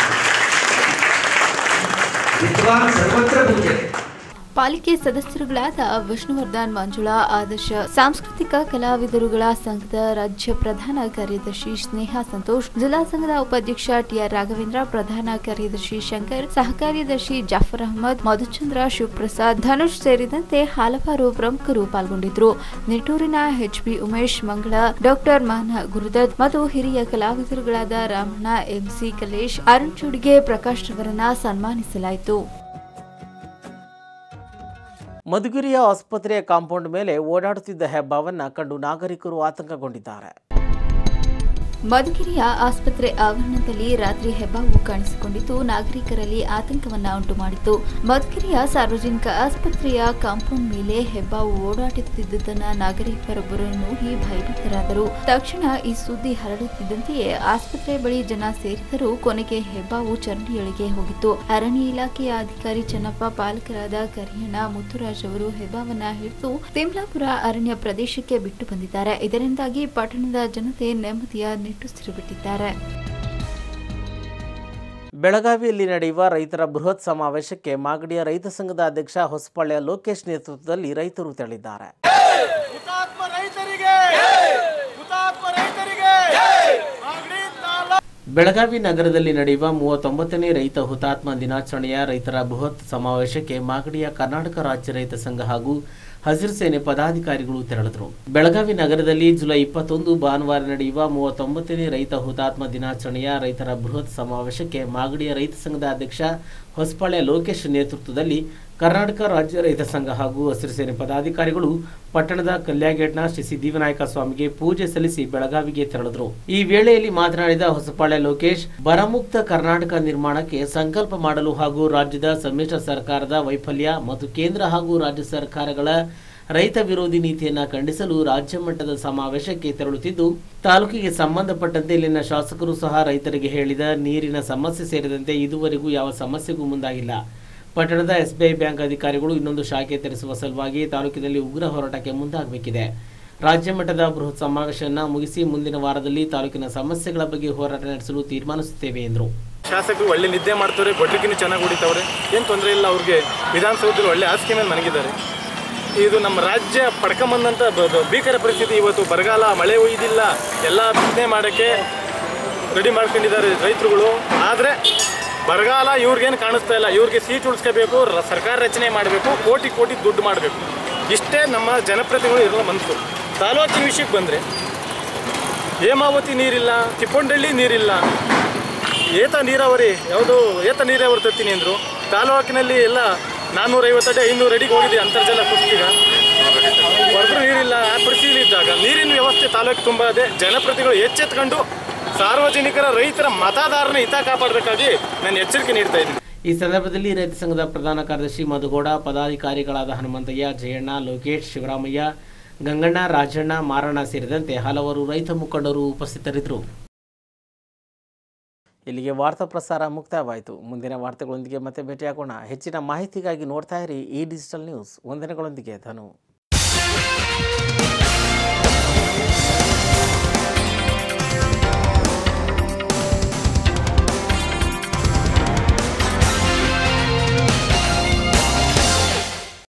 ವಿದ್ವಾನ್ ಸರ್ವತ್ರ ಪೂಜೆ ಪಾಲಿಕೆ ಸದಸ್ಯರುಗಳಾದ ವಿಷ್ಣುವರ್ಧನ್ ಮಂಜುಳಾ ಆದರ್ಶ ಸಾಂಸ್ಕೃತಿಕ ಕಲಾವಿದರುಗಳ ಸಂಘದ ರಾಜ್ಯ ಪ್ರಧಾನ ಕಾರ್ಯದರ್ಶಿ ಸ್ನೇಹ ಸಂತೋಷ್ ಜಿಲ್ಲಾ ಸಂಘದ ಉಪಾಧ್ಯಕ್ಷ ಟಿಆರ್ ರಾಘವೇಂದ್ರ ಪ್ರಧಾನ ಕಾರ್ಯದರ್ಶಿ ಶಂಕರ್ ಸಹ ಕಾರ್ಯದರ್ಶಿ ಜಾಫರ್ ಅಹಮದ್ ಮಧುಚಂದ್ರ ಶಿವಪ್ರಸಾದ್ ಧನುಷ್ ಸೇರಿದಂತೆ ಹಲವಾರು ಪ್ರಮುಖರು ಪಾಲ್ಗೊಂಡಿದ್ರು ನಿಟ್ಟೂರಿನ ಎಚ್ಬಿ ಉಮೇಶ್ ಮಂಗಳ ಡಾಕ್ಟರ್ ಮಾನ ಗುರುದತ್ ಮತ್ತು ಹಿರಿಯ ಕಲಾವಿದರುಗಳಾದ ರಾಮಣ್ಣ ಎಂಸಿ ಕಲೇಶ್ ಅರುಣ್ ಚುಡಿಗೆ ಪ್ರಕಾಶ್ ರವರನ್ನ ಸನ್ಮಾನಿಸಲಾಯಿತು ಮಧುಗಿರಿಯ ಆಸ್ಪತ್ರೆಯ ಕಾಂಪೌಂಡ್ ಮೇಲೆ ಓಡಾಡುತ್ತಿದ್ದ ಹೆಬ್ಬಾವನ್ನ ಕಂಡು ನಾಗರಿಕರು ಆತಂಕಗೊಂಡಿದ್ದಾರೆ ಮಧುಗಿರಿಯ ಆಸ್ಪತ್ರೆ ಆವರಣದಲ್ಲಿ ರಾತ್ರಿ ಹೆಬ್ಬಾವು ಕಾಣಿಸಿಕೊಂಡಿದ್ದು ನಾಗರಿಕರಲ್ಲಿ ಆತಂಕವನ್ನ ಉಂಟು ಮಾಡಿತು ಮಧುಗಿರಿಯ ಸಾರ್ವಜನಿಕ ಆಸ್ಪತ್ರೆಯ ಕಾಂಪೌಂಡ್ ಮೇಲೆ ಹೆಬ್ಬಾವು ಓಡಾಡುತ್ತಿದ್ದುದನ್ನ ನಾಗರಿಕರೊಬ್ಬರು ನೋಡಿ ಭಯಭೀತರಾದರು ತಕ್ಷಣ ಈ ಸುದ್ದಿ ಹರಡುತ್ತಿದ್ದಂತೆಯೇ ಆಸ್ಪತ್ರೆ ಬಳಿ ಜನ ಸೇರಿದರೂ ಕೊನೆಗೆ ಹೆಬ್ಬಾವು ಚರಂಡಿಯೊಳಗೆ ಹೋಗಿತ್ತು ಅರಣ್ಯ ಇಲಾಖೆಯ ಅಧಿಕಾರಿ ಚೆನ್ನಪ್ಪ ಪಾಲಕರಾದ ಕರಿಯಣ್ಣ ಮುತ್ತುರಾಜ್ ಅವರು ಹೆಬ್ಬಾವನ್ನ ಹಿಡಿದು ತಿಮ್ಲಾಪುರ ಅರಣ್ಯ ಪ್ರದೇಶಕ್ಕೆ ಬಿಟ್ಟು ಬಂದಿದ್ದಾರೆ ಇದರಿಂದಾಗಿ ಪಟ್ಟಣದ ಜನತೆ ನೆಮ್ಮದಿಯ ನಿಟ್ಟುಸಿರು ಬಿಟ್ಟಿದ್ದಾರೆ ಬೆಳಗಾವಿಯಲ್ಲಿ ನಡೆಯುವ ರೈತರ ಬೃಹತ್ ಸಮಾವೇಶಕ್ಕೆ ಮಾಗಡಿಯ ರೈತ ಸಂಘದ ಅಧ್ಯಕ್ಷ ಹೊಸಪಳ್ಳಿಯ ಲೋಕೇಶ್ ನೇತೃತ್ವದಲ್ಲಿ ರೈತರು ತೆರಳಿದ್ದಾರೆ ಬೆಳಗಾವಿ ನಗರದಲ್ಲಿ ನಡೆಯುವ ಮೂವತ್ತೊಂಬತ್ತನೇ ರೈತ ಹುತಾತ್ಮ ದಿನಾಚರಣೆಯ ರೈತರ ಬೃಹತ್ ಸಮಾವೇಶಕ್ಕೆ ಮಾಗಡಿಯ ಕರ್ನಾಟಕ ರಾಜ್ಯ ರೈತ ಸಂಘ ಹಾಗೂ ಹಸಿರು ಸೇನೆ ಪದಾಧಿಕಾರಿಗಳು ತೆರಳಿದರು ಬೆಳಗಾವಿ ನಗರದಲ್ಲಿ ಜುಲೈ ಇಪ್ಪತ್ತೊಂದು ಭಾನುವಾರ ನಡೆಯುವ ಮೂವತ್ತೊಂಬತ್ತನೇ ರೈತ ಹುತಾತ್ಮ ದಿನಾಚರಣೆಯ ರೈತರ ಬೃಹತ್ ಸಮಾವೇಶಕ್ಕೆ ಮಾಗಡಿಯ ರೈತ ಸಂಘದ ಅಧ್ಯಕ್ಷ ಹೊಸಪಾಳ್ಯ ಲೋಕೇಶ್ ನೇತೃತ್ವದಲ್ಲಿ ಕರ್ನಾಟಕ ರಾಜ್ಯ ರೈತ ಸಂಘ ಹಾಗೂ ಹಸಿರು ಸೇನೆ ಪದಾಧಿಕಾರಿಗಳು ಪಟ್ಟಣದ ಕಲ್ಯಾಗೇಟ್ನ ಶ್ರೀ ಸಿದ್ಧಿವಿನಾಯಕ ಸ್ವಾಮಿಗೆ ಪೂಜೆ ಸಲ್ಲಿಸಿ ಬೆಳಗಾವಿಗೆ ತೆರಳಿದರು ಈ ವೇಳೆಯಲ್ಲಿ ಮಾತನಾಡಿದ ಹೊಸಪಾಳ್ಯ ಲೋಕೇಶ್ ಬರಮುಕ್ತ ಕರ್ನಾಟಕ ನಿರ್ಮಾಣಕ್ಕೆ ಸಂಕಲ್ಪ ಮಾಡಲು ಹಾಗೂ ರಾಜ್ಯದ ಸಮ್ಮಿಶ್ರ ಸರ್ಕಾರದ ವೈಫಲ್ಯ ಮತ್ತು ಕೇಂದ್ರ ಹಾಗೂ ರಾಜ್ಯ ಸರ್ಕಾರಗಳ ರೈತ ವಿರೋಧಿ ನೀತಿಯನ್ನ ಖಂಡಿಸಲು ರಾಜ್ಯ ಮಟ್ಟದ ಸಮಾವೇಶಕ್ಕೆ ತೆರಳುತ್ತಿದ್ದು ತಾಲೂಕಿಗೆ ಸಂಬಂಧಪಟ್ಟಂತೆ ಇಲ್ಲಿನ ಶಾಸಕರು ಸಹ ರೈತರಿಗೆ ಹೇಳಿದ ನೀರಿನ ಸಮಸ್ಯೆ ಸೇರಿದಂತೆ ಇದುವರೆಗೂ ಯಾವ ಸಮಸ್ಯೆಗೂ ಮುಂದಾಗಿಲ್ಲ ಪಟ್ಟಣದ ಎಸ್ಬಿಐ ಬ್ಯಾಂಕ್ ಅಧಿಕಾರಿಗಳು ಇನ್ನೊಂದು ಶಾಖೆ ತೆರೆಸುವ ಸಲುವಾಗಿ ತಾಲೂಕಿನಲ್ಲಿ ಉಗ್ರ ಹೋರಾಟಕ್ಕೆ ಮುಂದಾಗಬೇಕಿದೆ ರಾಜ್ಯ ಮಟ್ಟದ ಬೃಹತ್ ಸಮಾವೇಶವನ್ನು ಮುಗಿಸಿ ಮುಂದಿನ ವಾರದಲ್ಲಿ ತಾಲೂಕಿನ ಸಮಸ್ಯೆಗಳ ಬಗ್ಗೆ ಹೋರಾಟ ನಡೆಸಲು ತೀರ್ಮಾನಿಸುತ್ತೇವೆ ಎಂದರು ಶಾಸಕರು ಒಳ್ಳೆ ನಿದ್ದೆ ಮಾಡ್ತಾರೆ ಗೊಡ್ಲಿಕ್ಕಿನ ಚೆನ್ನಾಗಿ ಹೊಡಿತಾವ್ರೆ ಏನು ತೊಂದರೆ ಇಲ್ಲ ಅವ್ರಿಗೆ ವಿಧಾನಸೌಧದಲ್ಲಿ ಒಳ್ಳೆ ಹಾಸಿಗೆ ಮೇಲೆ ಮನಗಿದ್ದಾರೆ ಇದು ನಮ್ಮ ರಾಜ್ಯ ಪಡ್ಕೊಂಬಂದಂಥ ಬ- ಬ- ಭೀಕರ ಪರಿಸ್ಥಿತಿ ಇವತ್ತು ಬರಗಾಲ ಮಳೆ ಒಯ್ದಿಲ್ಲ ಎಲ್ಲ ಬಿತ್ತನೆ ಮಾಡೋಕ್ಕೆ ರೆಡಿ ಮಾಡ್ಕೊಂಡಿದ್ದಾರೆ ರೈತರುಗಳು ಆದರೆ ಬರಗಾಲ ಇವ್ರಿಗೇನು ಕಾಣಿಸ್ತಾ ಇಲ್ಲ ಇವ್ರಿಗೆ ಸೀಟ್ ಉಳಿಸ್ಕೋಬೇಕು ರ- ಸರ್ಕಾರ ರಚನೆ ಮಾಡಬೇಕು ಕೋಟಿ ಕೋಟಿ ದುಡ್ಡು ಮಾಡಬೇಕು ಇಷ್ಟೇ ನಮ್ಮ ಜನಪ್ರತಿನಿಧಿಗಳು ಇರಲ್ಲ ಮನಸ್ಸು ತಾಲೂಕಿನ ವಿಷಯಕ್ಕೆ ಬಂದರೆ ಹೇಮಾವತಿ ನೀರಿಲ್ಲ ತಿಪ್ಪೊಂಡಳ್ಳಿ ನೀರಿಲ್ಲ ಏತ ನೀರಾವರಿ ಯಾವುದು ಏತ ನೀರಾವರಿ ತರ್ತೀನಿ ಅಂದರು ತಾಲೂಕಿನಲ್ಲಿ ಎಲ್ಲ ನಾನ್ನೂರೈವತ್ತು ಅಡಿ ಐನೂರು ಅಡಿಗೆ ಹೋಗಿದೆ ಅಂತರ್ಜಲ ಕುಸಿಗ ಹೊರತು ನೀರಿಲ್ಲ ಆ ಪರಿಸ್ಥಿತಿ ಇದ್ದಾಗ ನೀರಿನ ವ್ಯವಸ್ಥೆ ತಾಲೂಕು ತುಂಬ ಇದೆ ಜನಪ್ರತಿನಿಧಿಗಳು ಎಚ್ಚೆತ್ಕೊಂಡು ಸಾರ್ವಜನಿಕರ ರೈತರ ಮತದಾರನ ಹಿತ ಕಾಪಾಡಬೇಕಾಗಿ ನಾನು ಎಚ್ಚರಿಕೆ ನೀಡ್ತಾ ಇದ್ದೀನಿ ಈ ಸಂದರ್ಭದಲ್ಲಿ ರೈತ ಸಂಘದ ಪ್ರಧಾನ ಕಾರ್ಯದರ್ಶಿ ಮಧುಗೌಡ ಪದಾಧಿಕಾರಿಗಳಾದ ಹನುಮಂತಯ್ಯ ಜಯಣ್ಣ ಲೋಕೇಶ್ ಶಿವರಾಮಯ್ಯ ಗಂಗಣ್ಣ ರಾಜಣ್ಣ ಮಾರಣ್ಣ ಸೇರಿದಂತೆ ಹಲವರು ರೈತ ಮುಖಂಡರು ಉಪಸ್ಥಿತರಿದ್ದರು ಇಲ್ಲಿಗೆ ವಾರ್ತಾ ಪ್ರಸಾರ ಮುಕ್ತಾಯವಾಯಿತು ಮುಂದಿನ ವಾರ್ತೆಗಳೊಂದಿಗೆ ಮತ್ತೆ ಭೇಟಿಯಾಗೋಣ ಹೆಚ್ಚಿನ ಮಾಹಿತಿಗಾಗಿ ನೋಡ್ತಾ ಇರಿ ಈ ಡಿಜಿಟಲ್ ನ್ಯೂಸ್ ವಂದನೆಗಳೊಂದಿಗೆ ಧನು